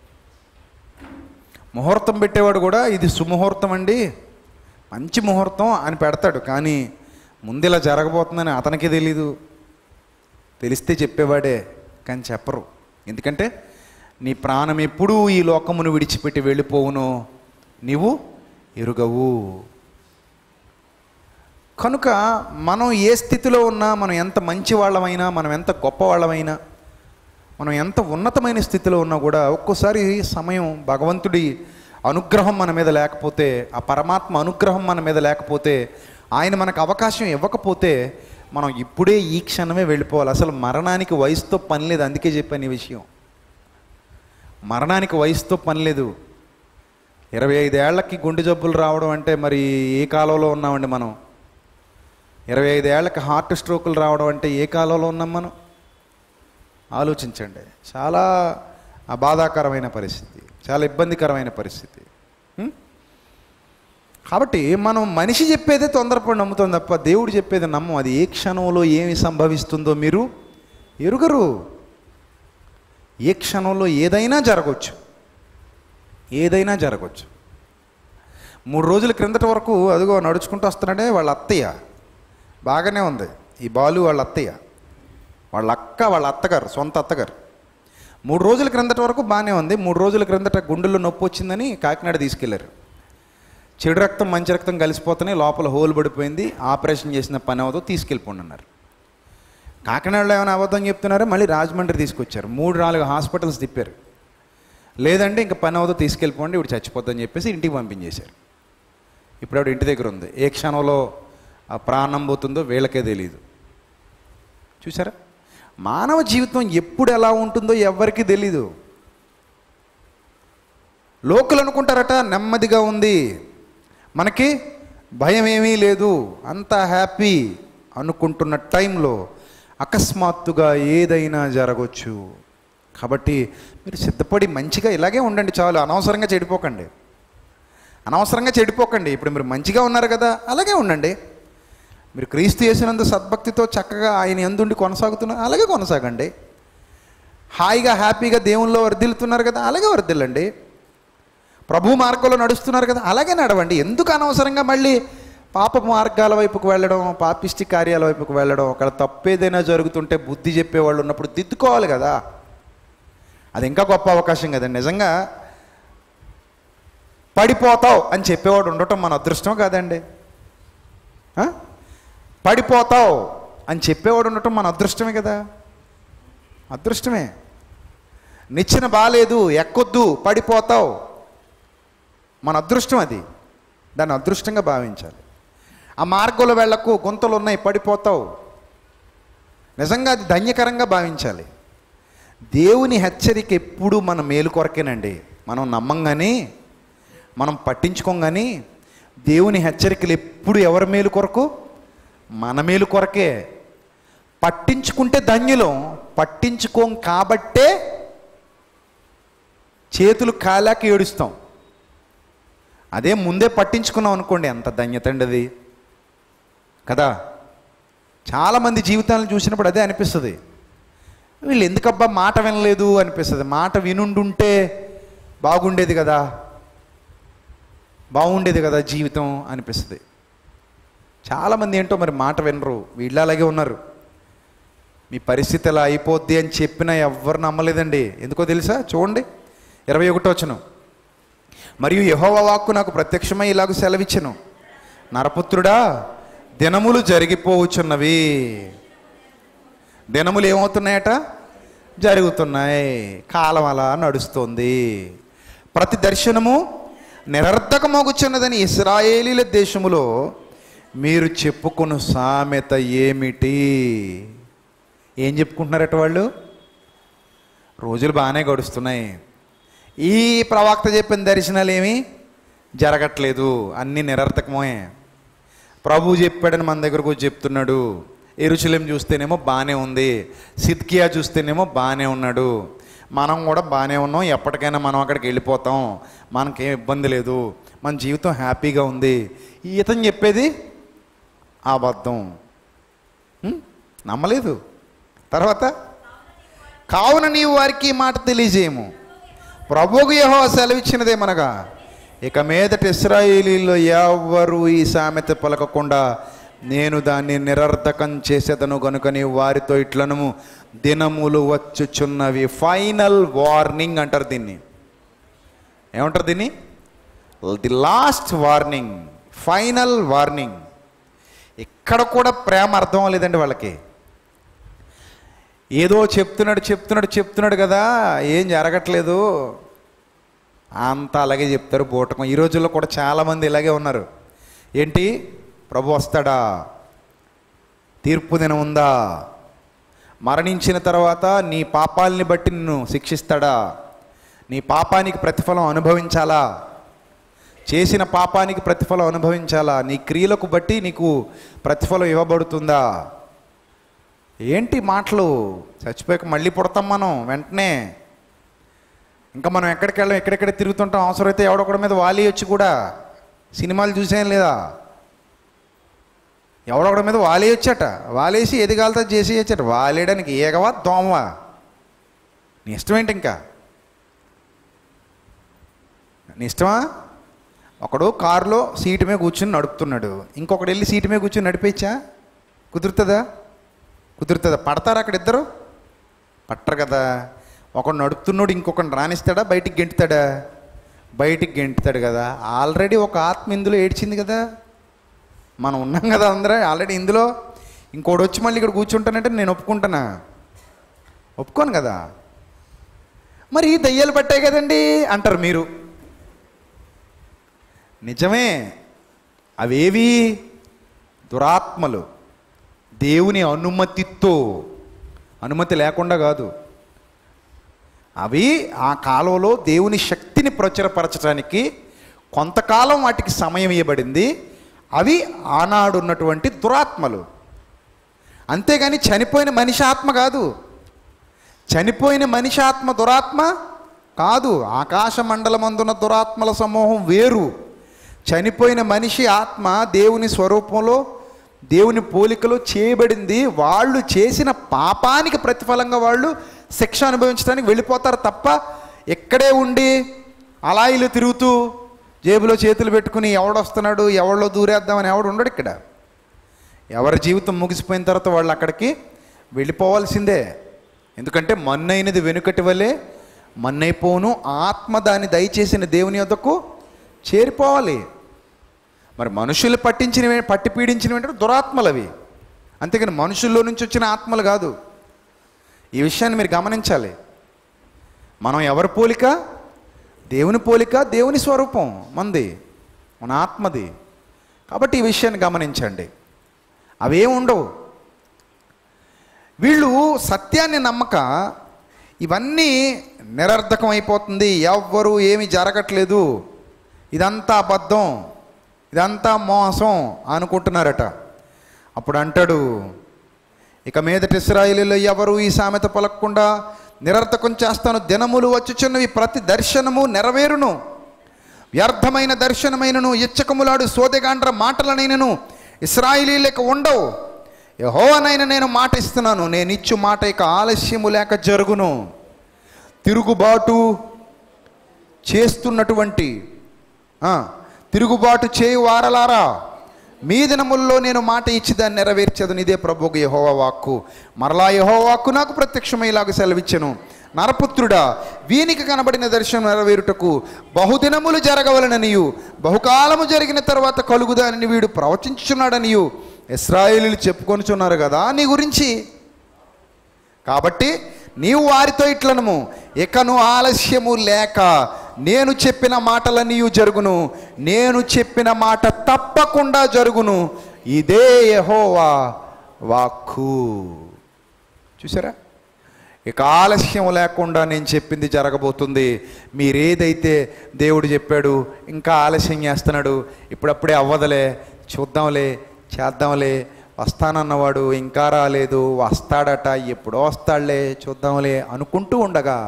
ముహూర్తం పెట్టేవాడు కూడా ఇది సుముహూర్తం అండి మంచి ముహూర్తం అని పెడతాడు కానీ ముందు ఇలా జరగబోతుందని అతనికి తెలీదు తెలిస్తే చెప్పేవాడే కానీ చెప్పరు ఎందుకంటే నీ ప్రాణం ఎప్పుడూ ఈ లోకమును విడిచిపెట్టి వెళ్ళిపోవును నీవు ఎరుగవు కనుక మనం ఏ స్థితిలో ఉన్నా మనం ఎంత మంచి వాళ్ళమైనా మనం ఎంత గొప్ప వాళ్ళమైనా మనం ఎంత ఉన్నతమైన స్థితిలో ఉన్నా కూడా ఒక్కోసారి సమయం భగవంతుడి అనుగ్రహం మన మీద లేకపోతే ఆ పరమాత్మ అనుగ్రహం మన మీద లేకపోతే ఆయన మనకు అవకాశం ఇవ్వకపోతే మనం ఇప్పుడే ఈ క్షణమే వెళ్ళిపోవాలి అసలు మరణానికి వయసుతో పని లేదు అందుకే చెప్పాను ఈ విషయం మరణానికి వయసుతో పని లేదు ఇరవై ఐదేళ్లకి గుండె జబ్బులు రావడం అంటే మరి ఏ కాలంలో ఉన్నామండి మనం ఇరవై ఐదేళ్లకి హార్ట్ స్ట్రోకులు రావడం అంటే ఏ కాలంలో ఉన్నాం మనం ఆలోచించండి చాలా ఆ బాధాకరమైన పరిస్థితి చాలా ఇబ్బందికరమైన పరిస్థితి ఉం? కాబట్టి మనం మనిషి చెప్పేదే తొందరపడి నమ్ముతాం తప్ప దేవుడు చెప్పేది నమ్మం అది ఏ క్షణంలో ఏమి సంభవిస్తుందో మీరు ఎరుగరు ఏ క్షణంలో ఏదైనా జరగవచ్చు ఏదైనా జరగవచ్చు మూడు రోజుల క్రిందట వరకు అదిగో నడుచుకుంటూ వస్తున్నాడే వాళ్ళ అత్తయ్య బాగానే ఉంది ఈ బాలు వాళ్ళ అత్తయ్య వాళ్ళ అక్క వాళ్ళ అత్తగారు సొంత అత్తగారు మూడు రోజుల క్రిందట వరకు బాగానే ఉంది మూడు రోజుల క్రిందట గుండెల్లో నొప్పి వచ్చిందని కాకినాడ తీసుకెళ్లారు చెడు రక్తం మంచి రక్తం కలిసిపోతేనే లోపల హోల్ పడిపోయింది ఆపరేషన్ చేసిన పని అవదో తీసుకెళ్ళిపోండి అన్నారు కాకినాడలో ఏమైనా అబద్ధం చెప్తున్నారో మళ్ళీ రాజమండ్రి తీసుకొచ్చారు మూడు నాలుగు హాస్పిటల్స్ తిప్పారు లేదంటే ఇంకా పని అవదో తీసుకెళ్ళిపోండి ఇప్పుడు చచ్చిపోద్దని చెప్పేసి ఇంటికి పంపించేశారు ఇప్పుడు ఆవిడ ఇంటి దగ్గర ఉంది ఏ క్షణంలో ఆ ప్రాణం పోతుందో వీళ్ళకే తెలియదు చూసారా మానవ జీవితం ఎప్పుడు ఎలా ఉంటుందో ఎవ్వరికీ తెలీదు లోకులు అనుకుంటారట నెమ్మదిగా ఉంది మనకి భయం ఏమీ లేదు అంతా హ్యాపీ అనుకుంటున్న టైంలో అకస్మాత్తుగా ఏదైనా జరగవచ్చు కాబట్టి మీరు సిద్ధపడి మంచిగా ఇలాగే ఉండండి చాలు అనవసరంగా చెడిపోకండి అనవసరంగా చెడిపోకండి ఇప్పుడు మీరు మంచిగా ఉన్నారు కదా అలాగే ఉండండి మీరు క్రీస్తు చేసినందు సద్భక్తితో చక్కగా ఆయన ఎందుండి కొనసాగుతున్నారు అలాగే కొనసాగండి హాయిగా హ్యాపీగా దేవుల్లో వర్ధిల్లుతున్నారు కదా అలాగే వర్ధిల్లండి ప్రభు మార్గంలో నడుస్తున్నారు కదా అలాగే నడవండి ఎందుకు అనవసరంగా మళ్ళీ పాప మార్గాల వైపుకు వెళ్ళడం పాపిష్టి కార్యాల వైపుకు వెళ్ళడం ఒకవేళ తప్పేదైనా జరుగుతుంటే బుద్ధి చెప్పేవాళ్ళు ఉన్నప్పుడు దిద్దుకోవాలి కదా అది ఇంకా గొప్ప అవకాశం కదండి నిజంగా పడిపోతావు అని చెప్పేవాడు ఉండటం మన అదృష్టం కాదండి ఆ? పడిపోతావు అని చెప్పేవాడు ఉండటం మన అదృష్టమే కదా అదృష్టమే నిచ్చెన బాలేదు ఎక్కొద్దు పడిపోతావు మన అదృష్టం అది దాన్ని అదృష్టంగా భావించాలి ఆ మార్గంలో వెళ్ళకు గుంతలు ఉన్నాయి పడిపోతావు నిజంగా అది ధన్యకరంగా భావించాలి దేవుని హెచ్చరిక ఎప్పుడు మన మేలు కొరకేనండి మనం నమ్మం కానీ మనం పట్టించుకోం కానీ దేవుని హెచ్చరికలు ఎప్పుడు ఎవరి మేలు కొరకు మన మేలు కొరకే పట్టించుకుంటే ధన్యులం పట్టించుకోం కాబట్టే చేతులు కాలాక ఏడుస్తాం అదే ముందే పట్టించుకున్నాం అనుకోండి ఎంత ధన్యత అండి అది కదా చాలామంది జీవితాలను చూసినప్పుడు అదే అనిపిస్తుంది వీళ్ళు ఎందుకబ్బా మాట వినలేదు అనిపిస్తుంది మాట వినుండుంటే బాగుండేది కదా బాగుండేది కదా జీవితం అనిపిస్తుంది చాలామంది ఏంటో మరి మాట వినరు వీళ్ళు అలాగే ఉన్నారు మీ పరిస్థితి ఎలా అయిపోద్ది అని చెప్పినా ఎవ్వరు నమ్మలేదండి ఎందుకో తెలుసా చూడండి ఇరవై ఒకటో వచ్చను మరియు యహోవ వాక్కు నాకు ప్రత్యక్షమై ఇలాగ సెలవిచ్చను నరపుత్రుడా దినములు జరిగిపోవచ్చున్నవి దినములు ఏమవుతున్నాయట జరుగుతున్నాయి కాలం అలా నడుస్తుంది ప్రతి దర్శనము నిరర్ధకమగుచున్నదని ఇస్రాయేలీల దేశములో మీరు చెప్పుకున్న సామెత ఏమిటి ఏం చెప్పుకుంటున్నారట వాళ్ళు రోజులు బాగానే గడుస్తున్నాయి ఈ ప్రవక్త చెప్పిన దర్శనాలు ఏమి జరగట్లేదు అన్నీ నిరర్థకమే ప్రభు చెప్పాడని మన దగ్గరకు వచ్చి చెప్తున్నాడు ఎరుచలేం చూస్తేనేమో బాగానే ఉంది సిద్కియా చూస్తేనేమో బాగానే ఉన్నాడు మనం కూడా బాగానే ఉన్నాం ఎప్పటికైనా మనం అక్కడికి వెళ్ళిపోతాం మనకేం ఇబ్బంది లేదు మన జీవితం హ్యాపీగా ఉంది ఈతను చెప్పేది అబద్ధం ఉం? నమ్మలేదు తర్వాత కావున నీవు వారికి ఈ మాట తెలియజేయము ప్రభువుకు యహో సెలవిచ్చినదేమనగా ఇక మీదట ఇస్రాయేలీలో ఎవరు ఈ సామెత పలకకుండా నేను దాన్ని నిరర్ధకం చేసేదను కనుకని వారితో ఇట్లను దినములు వచ్చుచున్నవి ఫైనల్ వార్నింగ్ అంటారు దీన్ని ఏమంటారు దీన్ని the last warning final warning ఇక్కడ కూడా ప్రేమ అర్థం అవ్వలేదండి వాళ్ళకి ఏదో చెప్తున్నాడు చెప్తున్నాడు చెప్తున్నాడు కదా ఏం జరగట్లేదు అంతా అలాగే చెప్తారు బూటకం ఈ రోజుల్లో కూడా చాలామంది ఇలాగే ఉన్నారు ఏంటి ప్రభు వస్తాడా తీర్పు దినం ఉందా మరణించిన తర్వాత నీ పాపాలని బట్టి నిన్ను శిక్షిస్తాడా నీ పాపానికి ప్రతిఫలం అనుభవించాలా చేసిన పాపానికి ప్రతిఫలం అనుభవించాలా నీ క్రియలకు బట్టి నీకు ప్రతిఫలం ఇవ్వబడుతుందా ఏంటి మాటలు చచ్చిపోయాక మళ్ళీ పుడతాం మనం వెంటనే ఇంకా మనం ఎక్కడికి వెళ్ళాం ఎక్కడెక్కడ తిరుగుతుంటాం అవసరమైతే ఎవడొకడి మీద వాలి వచ్చి కూడా సినిమాలు చూసేం లేదా ఎవడొకడి మీద వాలి వచ్చాట వాలేసి ఎదిగాలతో చేసి వచ్చాట వాలేయడానికి ఏగవా దోమవా నీ ఇష్టమేంటి ఇంకా నీ ఇష్టమా ఒకడు కారులో సీటు మీద కూర్చుని నడుపుతున్నాడు ఇంకొకడు వెళ్ళి సీటు మీద కూర్చుని నడిపించా కుదురుతుందా కుదురుతుందా పడతారా అక్కడ ఇద్దరు పట్టరు కదా ఒకడు నడుపుతున్నాడు ఇంకొకటి రాణిస్తాడా బయటికి గెంటుతాడా బయటికి గెంటుతాడు కదా ఆల్రెడీ ఒక ఆత్మ ఇందులో ఏడ్చింది కదా మనం ఉన్నాం కదా అందరూ ఆల్రెడీ ఇందులో ఇంకోటి వచ్చి మళ్ళీ ఇక్కడ కూర్చుంటానంటే నేను ఒప్పుకుంటానా ఒప్పుకోను కదా మరి దయ్యాలు పట్టాయి కదండి అంటారు మీరు నిజమే అవేవి దురాత్మలు దేవుని అనుమతితో అనుమతి లేకుండా కాదు అవి ఆ కాలంలో దేవుని శక్తిని ప్రచురపరచడానికి కొంతకాలం వాటికి సమయం ఇవ్వబడింది అవి ఆనాడు ఉన్నటువంటి దురాత్మలు అంతేగాని చనిపోయిన మనిషి ఆత్మ కాదు చనిపోయిన మనిషి ఆత్మ దురాత్మ కాదు ఆకాశ మండలమందున్న దురాత్మల సమూహం వేరు చనిపోయిన మనిషి ఆత్మ దేవుని స్వరూపంలో దేవుని పోలికలో చేయబడింది వాళ్ళు చేసిన పాపానికి ప్రతిఫలంగా వాళ్ళు శిక్ష అనుభవించడానికి వెళ్ళిపోతారు తప్ప ఇక్కడే ఉండి అలా ఇల్లు తిరుగుతూ జేబులో చేతులు పెట్టుకుని ఎవడొస్తున్నాడు ఎవరిలో దూరేద్దామని ఎవడు ఉండడు ఇక్కడ ఎవరి జీవితం ముగిసిపోయిన తర్వాత వాళ్ళు అక్కడికి వెళ్ళిపోవాల్సిందే ఎందుకంటే మన్నైనది వెనుకటి వలె మన్నైపోను ఆత్మ దాన్ని దయచేసిన దేవుని యొద్దకు చేరిపోవాలి మరి మనుషులు పట్టించినవి పట్టి పీడించినవి అంటే దురాత్మలు అవి అంతేకాని మనుషుల్లో నుంచి వచ్చిన ఆత్మలు కాదు ఈ విషయాన్ని మీరు గమనించాలి మనం ఎవరి పోలిక దేవుని పోలిక దేవుని స్వరూపం మంది మన ఆత్మది కాబట్టి ఈ విషయాన్ని గమనించండి అవేం ఉండవు వీళ్ళు సత్యాన్ని నమ్మక ఇవన్నీ నిరర్ధకం అయిపోతుంది ఎవ్వరు ఏమి జరగట్లేదు ఇదంతా అబద్ధం ఇదంతా మోసం అనుకుంటున్నారట అప్పుడు అంటాడు ఇక మీదట ఇస్రాయిలీలో ఎవరు ఈ సామెత పలకకుండా నిరర్థకం చేస్తాను దినములు వచ్చుచున్నవి ప్రతి దర్శనము నెరవేరును వ్యర్థమైన దర్శనమైనను ఇచ్చకములాడు సోదెగాండ్ర మాటలనైనను ఇస్రాయిలీలకు ఉండవు యహోవనైనా నేను మాట ఇస్తున్నాను నేను ఇచ్చు మాట ఇక ఆలస్యము లేక జరుగును తిరుగుబాటు చేస్తున్నటువంటి ఆ, తిరుగుబాటు చేయు వారలారా మీ దినముల్లో నేను మాట ఇచ్చి దాన్ని నెరవేర్చదు ఇదే ప్రభుకు యహోవ వాక్కు మరలా యహోవ వాక్కు నాకు ప్రత్యక్షమయ్యేలాగా సెలవిచ్చెను నరపుత్రుడా వీనికి కనబడిన దర్శనం నెరవేరుటకు బహుదినములు జరగవలననియు బహుకాలము జరిగిన తర్వాత కలుగుదానని వీడు ప్రవచించుచున్నాడనియు ఇస్రాయేలీలు చెప్పుకొనుచున్నారు కదా నీ గురించి కాబట్టి నీవు వారితో ఇట్లనము ఇకను ఆలస్యము లేక నేను చెప్పిన మాటలన్నీ జరుగును నేను చెప్పిన మాట తప్పకుండా జరుగును ఇదే యెహోవా వాక్కు చూసారా ఇక ఆలస్యం లేకుండా నేను చెప్పింది జరగబోతుంది మీరేదైతే దేవుడు చెప్పాడు ఇంకా ఆలస్యం చేస్తున్నాడు ఇప్పుడప్పుడే అవ్వదులే చూద్దాంలే చేద్దాంలే వస్తానన్నవాడు ఇంకా రాలేదు వస్తాడట ఎప్పుడో వస్తాడులే చూద్దాంలే అనుకుంటూ ఉండగా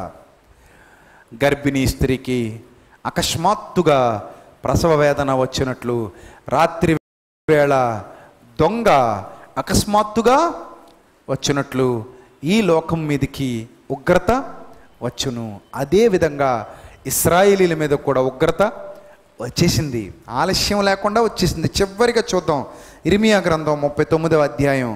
గర్భిణీ స్త్రీకి అకస్మాత్తుగా ప్రసవ వేదన వచ్చినట్లు రాత్రి వేళ దొంగ అకస్మాత్తుగా వచ్చినట్లు ఈ లోకం మీదకి ఉగ్రత వచ్చును అదే విధంగా ఇస్రాయేలీల మీద కూడా ఉగ్రత వచ్చేసింది ఆలస్యం లేకుండా వచ్చేసింది చివరిగా చూద్దాం ఇర్మియా గ్రంథం ముప్పై తొమ్మిదవ అధ్యాయం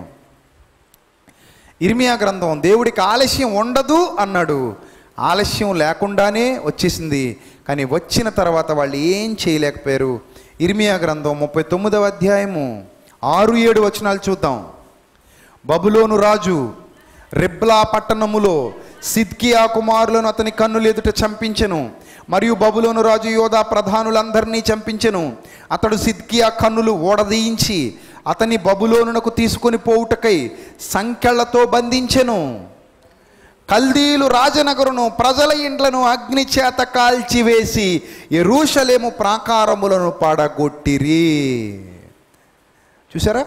ఇర్మియా గ్రంథం దేవుడికి ఆలస్యం ఉండదు అన్నాడు ఆలస్యం లేకుండానే వచ్చేసింది కానీ వచ్చిన తర్వాత వాళ్ళు ఏం చేయలేకపోయారు ఇర్మియా గ్రంథం ముప్పై తొమ్మిదవ అధ్యాయము ఆరు ఏడు వచనాలు చూద్దాం బబులోను రాజు రిబ్లా పట్టణములో సిద్కియా కుమారులను అతని కన్నులు ఎదుట చంపించెను మరియు బబులోను రాజు యోధా ప్రధానులందరినీ చంపించెను అతడు సిద్కియా కన్నులు ఓడదీయించి అతని బబులోనునకు తీసుకొని పోవుటకై సంకెళ్లతో బంధించెను కల్దీలు రాజనగరును ప్రజల ఇండ్లను అగ్ని చేత కాల్చివేసి ఎరూషలేము ప్రాకారములను పడగొట్టిరి చూసారా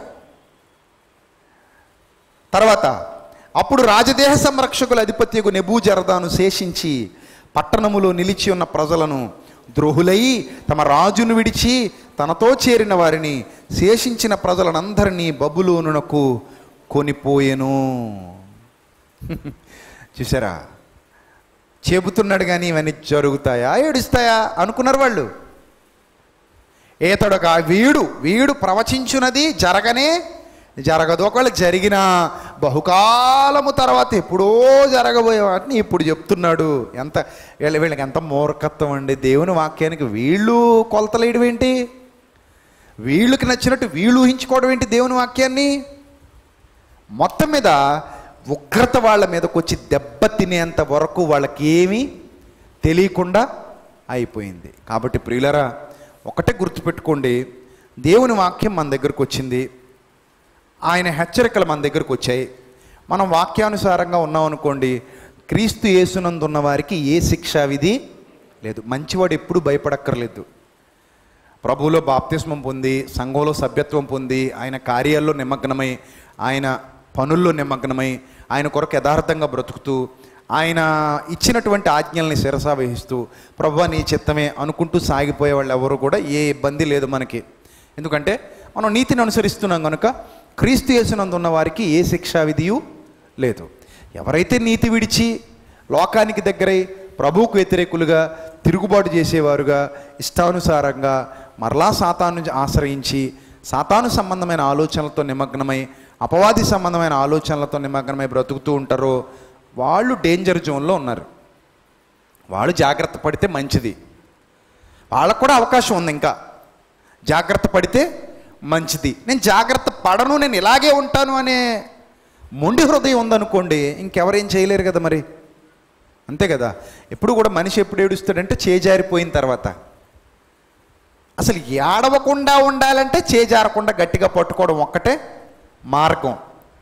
తర్వాత అప్పుడు రాజదేహ సంరక్షకుల అధిపత్యకు నెబూజరదాను శేషించి పట్టణములో నిలిచి ఉన్న ప్రజలను ద్రోహులై తమ రాజును విడిచి తనతో చేరిన వారిని శేషించిన ప్రజలనందరినీ బబులోనునకు కొనిపోయెను చూసారా చెబుతున్నాడు కానీ ఇవన్నీ జరుగుతాయా ఏడుస్తాయా అనుకున్నారు వాళ్ళు ఏతడొక వీడు వీడు ప్రవచించున్నది జరగనే జరగదు ఒకవేళ జరిగిన బహుకాలము తర్వాత ఎప్పుడో జరగబోయే వాటిని ఇప్పుడు చెప్తున్నాడు ఎంత వీళ్ళ వీళ్ళకి ఎంత మూర్ఖత్వం అండి దేవుని వాక్యానికి వీళ్ళు కొలతలేయడం ఏంటి వీళ్ళకి నచ్చినట్టు వీళ్ళు ఊహించుకోవడం ఏంటి దేవుని వాక్యాన్ని మొత్తం మీద ఉగ్రత వాళ్ళ మీదకి వచ్చి దెబ్బ తినేంత వరకు వాళ్ళకి ఏమీ తెలియకుండా అయిపోయింది కాబట్టి ప్రియులరా ఒకటే గుర్తుపెట్టుకోండి దేవుని వాక్యం మన దగ్గరకు వచ్చింది ఆయన హెచ్చరికలు మన దగ్గరకు వచ్చాయి మనం వాక్యానుసారంగా ఉన్నాం అనుకోండి క్రీస్తు యేసునందున్న వారికి ఏ శిక్షా విధి లేదు మంచివాడు ఎప్పుడు భయపడక్కర్లేదు ప్రభువులో బాప్తిస్మం పొంది సంఘంలో సభ్యత్వం పొంది ఆయన కార్యాల్లో నిమగ్నమై ఆయన పనుల్లో నిమగ్నమై ఆయన కొరకు యథార్థంగా బ్రతుకుతూ ఆయన ఇచ్చినటువంటి ఆజ్ఞల్ని శిరసా వహిస్తూ ప్రభు నీ చిత్తమే అనుకుంటూ సాగిపోయే వాళ్ళు ఎవరు కూడా ఏ ఇబ్బంది లేదు మనకి ఎందుకంటే మనం నీతిని అనుసరిస్తున్నాం కనుక క్రీస్తు యేసునందు ఉన్న వారికి ఏ శిక్షా విధియు లేదు ఎవరైతే నీతి విడిచి లోకానికి దగ్గరై ప్రభువుకు వ్యతిరేకులుగా తిరుగుబాటు చేసేవారుగా ఇష్టానుసారంగా మరలా సాతాను ఆశ్రయించి సాతాను సంబంధమైన ఆలోచనలతో నిమగ్నమై అపవాది సంబంధమైన ఆలోచనలతో నిమగ్నమై బ్రతుకుతూ ఉంటారో వాళ్ళు డేంజర్ జోన్లో ఉన్నారు వాళ్ళు జాగ్రత్త పడితే మంచిది వాళ్ళకు కూడా అవకాశం ఉంది ఇంకా జాగ్రత్త పడితే మంచిది నేను జాగ్రత్త పడను నేను ఇలాగే ఉంటాను అనే మొండి హృదయం ఉందనుకోండి ఇంకెవరేం చేయలేరు కదా మరి అంతే కదా ఎప్పుడు కూడా మనిషి ఎప్పుడు ఏడుస్తాడంటే చేజారిపోయిన తర్వాత అసలు ఏడవకుండా ఉండాలంటే చేజారకుండా గట్టిగా పట్టుకోవడం ఒక్కటే మార్గం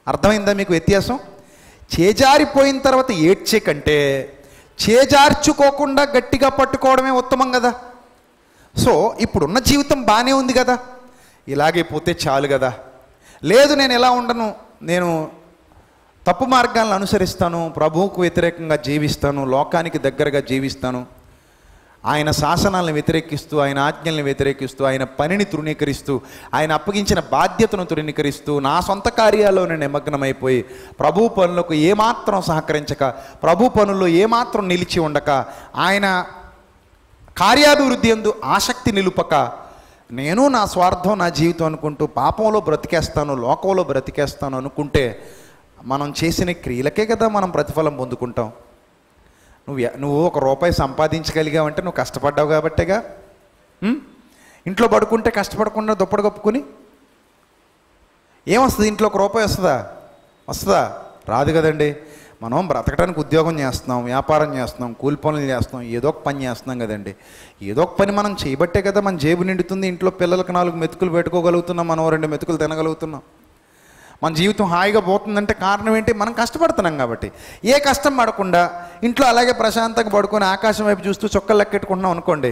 అర్థమైందా మీకు వ్యత్యాసం చేజారిపోయిన తర్వాత ఏడ్చే కంటే చేజార్చుకోకుండా గట్టిగా పట్టుకోవడమే ఉత్తమం కదా సో ఇప్పుడున్న జీవితం బాగానే ఉంది కదా ఇలాగే పోతే చాలు కదా లేదు నేను ఎలా ఉండను నేను తప్పు మార్గాలను అనుసరిస్తాను ప్రభువుకు వ్యతిరేకంగా జీవిస్తాను లోకానికి దగ్గరగా జీవిస్తాను ఆయన శాసనాలను వ్యతిరేకిస్తూ ఆయన ఆజ్ఞల్ని వ్యతిరేకిస్తూ ఆయన పనిని తృణీకరిస్తూ ఆయన అప్పగించిన బాధ్యతను తృణీకరిస్తూ నా సొంత కార్యాల్లోనే నిమగ్నమైపోయి ప్రభు పనులకు ఏమాత్రం సహకరించక ప్రభు పనుల్లో ఏమాత్రం నిలిచి ఉండక ఆయన కార్యాభివృద్ధి ఎందు ఆసక్తి నిలుపక నేను నా స్వార్థం నా జీవితం అనుకుంటూ పాపంలో బ్రతికేస్తాను లోకంలో బ్రతికేస్తాను అనుకుంటే మనం చేసిన క్రియలకే కదా మనం ప్రతిఫలం పొందుకుంటాం నువ్వు ఎ- నువ్వు ఒక రూపాయి సంపాదించగలిగావంటే నువ్వు కష్టపడ్డావు కాబట్టేగా ఉం? ఇంట్లో పడుకుంటే కష్టపడకుండా దుప్పటి కప్పుకొని ఏమొస్తుంది ఇంట్లో ఒక రూపాయి వస్తుందా వస్తుందా రాదు కదండి మనం బ్రతకడానికి ఉద్యోగం చేస్తున్నాం వ్యాపారం చేస్తున్నాం కూలి పనులు చేస్తున్నాం ఏదో ఒక పని చేస్తున్నాం కదండి ఏదో ఒక పని మనం చేయబట్టే కదా మన జేబు నిండుతుంది ఇంట్లో పిల్లలకు నాలుగు మెతుకులు పెట్టుకోగలుగుతున్నాం మనం ఓ రెండు మెతుకులు తినగలుగుతున్నాం మన జీవితం హాయిగా పోతుందంటే కారణం ఏంటి మనం కష్టపడుతున్నాం కాబట్టి ఏ కష్టం పడకుండా ఇంట్లో అలాగే ప్రశాంతంగా పడుకొని ఆకాశం వైపు చూస్తూ చొక్కలు లెక్కెట్టుకుంటున్నాం అనుకోండి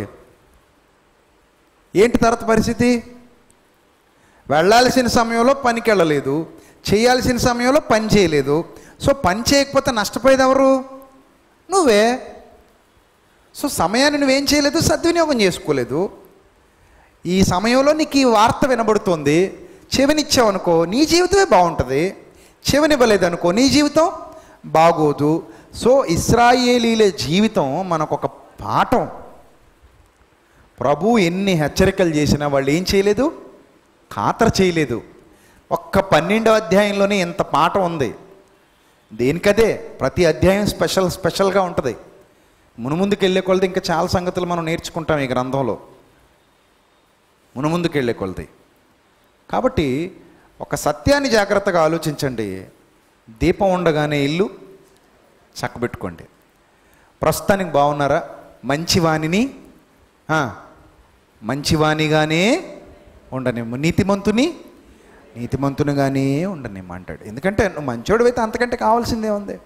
ఏంటి తర్వాత పరిస్థితి వెళ్ళాల్సిన సమయంలో పనికి వెళ్ళలేదు చేయాల్సిన సమయంలో పని చేయలేదు సో పని చేయకపోతే నష్టపోయేది ఎవరు నువ్వే సో సమయాన్ని నువ్వేం చేయలేదు సద్వినియోగం చేసుకోలేదు ఈ సమయంలో నీకు ఈ వార్త వినబడుతుంది చెవినిచ్చావనుకో నీ జీవితమే బాగుంటుంది చెవినివ్వలేదనుకో నీ జీవితం బాగోదు సో ఇస్రాయేలీల జీవితం మనకొక పాఠం ప్రభు ఎన్ని హెచ్చరికలు చేసినా వాళ్ళు ఏం చేయలేదు ఖాతరు చేయలేదు ఒక్క పన్నెండవ అధ్యాయంలోనే ఇంత పాఠం ఉంది దేనికదే ప్రతి అధ్యాయం స్పెషల్ స్పెషల్గా ఉంటుంది మునుముందుకు వెళ్ళే కొలది ఇంకా చాలా సంగతులు మనం నేర్చుకుంటాం ఈ గ్రంథంలో మునుముందుకు వెళ్ళే కొలది కాబట్టి ఒక సత్యాన్ని జాగ్రత్తగా ఆలోచించండి దీపం ఉండగానే ఇల్లు చక్కబెట్టుకోండి ప్రస్తుతానికి బాగున్నారా మంచివాణిని ఆ, మంచివాణిగానే ఉండనేమో నీతిమంతుని నీతిమంతునిగానే ఉండనేమో అంటాడు ఎందుకంటే నువ్వు మంచోడు అయితే అంతకంటే కావాల్సిందే ఉంది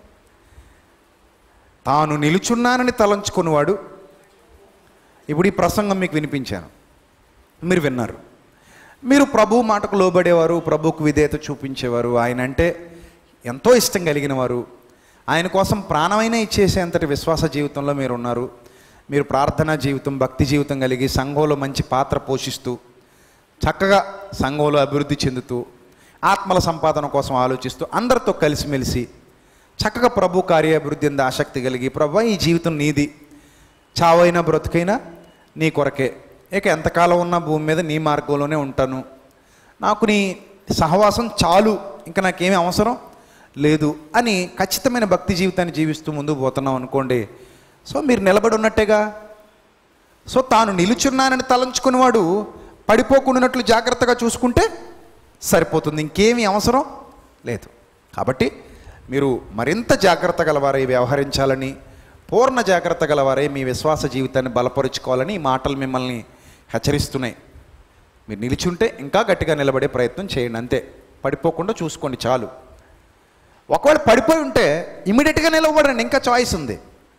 తాను నిలుచున్నానని తలంచుకున్నవాడు ఇప్పుడు ఈ ప్రసంగం మీకు వినిపించాను మీరు విన్నారు మీరు ప్రభు మాటకు లోబడేవారు ప్రభుకు విధేయత చూపించేవారు ఆయన అంటే ఎంతో ఇష్టం కలిగిన వారు ఆయన కోసం ప్రాణమైన ఇచ్చేసేంతటి విశ్వాస జీవితంలో మీరు ఉన్నారు మీరు ప్రార్థనా జీవితం భక్తి జీవితం కలిగి సంఘంలో మంచి పాత్ర పోషిస్తూ చక్కగా సంఘంలో అభివృద్ధి చెందుతూ ఆత్మల సంపాదన కోసం ఆలోచిస్తూ అందరితో కలిసిమెలిసి చక్కగా ప్రభు కార్యాభివృద్ధి అంద ఆసక్తి కలిగి ప్రభు ఈ జీవితం నీది చావైనా బ్రతుకైనా నీ కొరకే ఇక ఎంతకాలం ఉన్నా భూమి మీద నీ మార్గంలోనే ఉంటాను నాకు నీ సహవాసం చాలు ఇంకా నాకేమీ అవసరం లేదు అని ఖచ్చితమైన భక్తి జీవితాన్ని జీవిస్తూ ముందుకు పోతున్నాం అనుకోండి సో మీరు నిలబడి ఉన్నట్టేగా సో తాను నిలుచున్నానని తలంచుకున్నవాడు పడిపోకుండానట్లు జాగ్రత్తగా చూసుకుంటే సరిపోతుంది ఇంకేమీ అవసరం లేదు కాబట్టి మీరు మరింత జాగ్రత్త గలవారై వ్యవహరించాలని పూర్ణ జాగ్రత్త గలవారై మీ విశ్వాస జీవితాన్ని బలపరుచుకోవాలని ఈ మాటలు మిమ్మల్ని హెచ్చరిస్తున్నాయి మీరు నిలిచుంటే ఇంకా గట్టిగా నిలబడే ప్రయత్నం చేయండి అంతే పడిపోకుండా చూసుకోండి చాలు ఒకవేళ పడిపోయి ఉంటే ఇమీడియట్గా నిలబడండి ఇంకా చాయిస్ ఉంది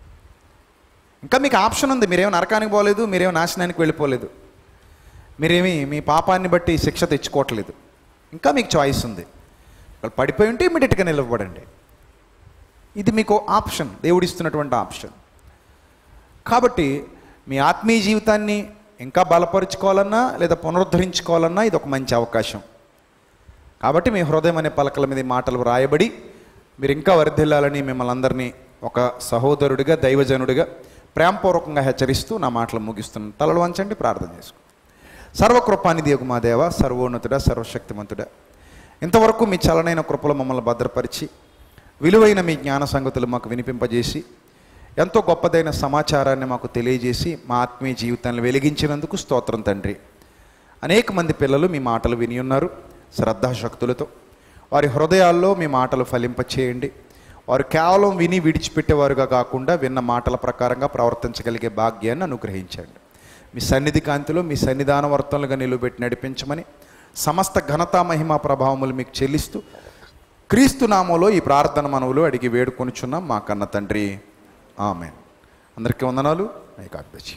ఇంకా మీకు ఆప్షన్ ఉంది మీరేమో నరకానికి పోలేదు మీరేమో నాశనానికి వెళ్ళిపోలేదు మీరేమి మీ పాపాన్ని బట్టి శిక్ష తెచ్చుకోవట్లేదు ఇంకా మీకు చాయిస్ ఉంది ఒకవేళ పడిపోయి ఉంటే ఇమీడియట్గా నిలబడండి ఇది మీకు ఆప్షన్ దేవుడిస్తున్నటువంటి ఆప్షన్ కాబట్టి మీ ఆత్మీయ జీవితాన్ని ఇంకా బలపరుచుకోవాలన్నా లేదా పునరుద్ధరించుకోవాలన్నా ఇది ఒక మంచి అవకాశం కాబట్టి మీ హృదయం అనే పలకల మీద ఈ మాటలు రాయబడి మీరు ఇంకా వర్ధిల్లాలని మిమ్మల్ని అందరినీ ఒక సహోదరుడిగా దైవజనుడిగా ప్రేమపూర్వకంగా హెచ్చరిస్తూ నా మాటలు ముగిస్తున్నాను తలలు వంచండి ప్రార్థన చేసుకో సర్వకృపానిధి యొక్క మా దేవ సర్వోన్నతుడ సర్వశక్తిమంతుడ ఇంతవరకు మీ చలనైన కృపలో మమ్మల్ని భద్రపరిచి విలువైన మీ జ్ఞాన సంగతులు మాకు వినిపింపజేసి ఎంతో గొప్పదైన సమాచారాన్ని మాకు తెలియజేసి మా ఆత్మీయ జీవితాన్ని వెలిగించినందుకు స్తోత్రం తండ్రి అనేక మంది పిల్లలు మీ మాటలు విని ఉన్నారు శ్రద్ధాశక్తులతో వారి హృదయాల్లో మీ మాటలు ఫలింపచేయండి వారు కేవలం విని విడిచిపెట్టేవారుగా కాకుండా విన్న మాటల ప్రకారంగా ప్రవర్తించగలిగే భాగ్యాన్ని అనుగ్రహించండి మీ సన్నిధి కాంతిలో మీ సన్నిధాన వర్తనలుగా నిలువబెట్టి నడిపించమని సమస్త ఘనతా మహిమ ప్రభావములు మీకు చెల్లిస్తూ క్రీస్తు నామంలో ఈ ప్రార్థన మనవులు అడిగి వేడుకొనిచున్నాం మా కన్న తండ్రి ఆమెన్ అందరికీ వందనాలు ఐకాగ్దచి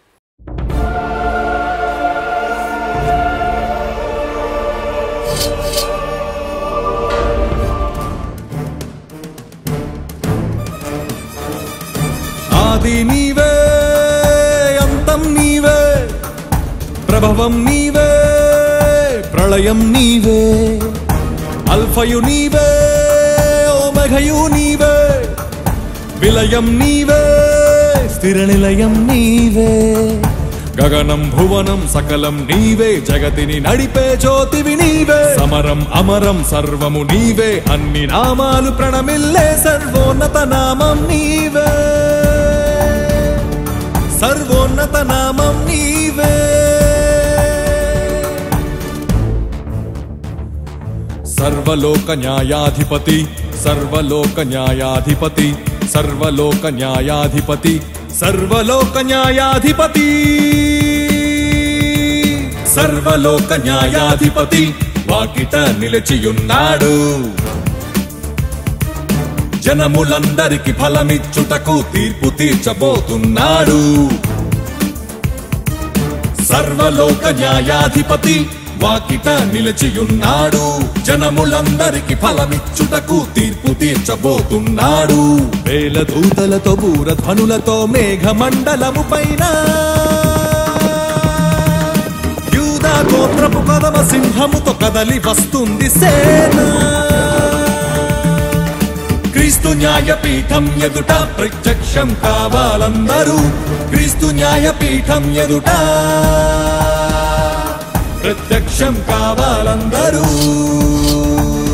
ఆది నీవే అంతం నీవే ప్రభవం నీవే ప్రళయం నీవే అల్ఫయు నీవే ఓమఘయు నీవే విలయం నీవే స్థిర నిలయం నీవే గగనం భువనం సకలం నీవే జగతిని నడిపే జ్యోతివి నీవే సమరం అమరం సర్వము నీవే అన్ని నామాలు ప్రణమిల్లే సర్వోన్నత నామం నీవే సర్వోన్నత నామం నీవే సర్వలోక న్యాయాధిపతి సర్వలోక న్యాయాధిపతి సర్వలోక న్యాయాధిపతి సర్వలోక న్యాయాధిపతి సర్వలోక న్యాయాధిపతి వాకిట నిలిచియున్నాడు జనములందరికి ఫలమిచ్చుటకు తీర్పు తీర్చబోతున్నాడు సర్వలోక న్యాయాధిపతి వాకిట నిలిచియున్నాడు జనములందరికి ఫలమిచ్చుటకు తీర్పు తీర్చబోతున్నాడు వేల దూతలతో బూరధ్వనులతో మేఘమండలము పైన యూదా గోత్రపు కదమ సింహముతో కదలి వస్తుంది సేన క్రీస్తు న్యాయపీఠం ఎదుట ప్రత్యక్షం కావాలందరూ క్రీస్తు న్యాయపీఠం ఎదుట ప్రత్యక్షం కావాలందరూ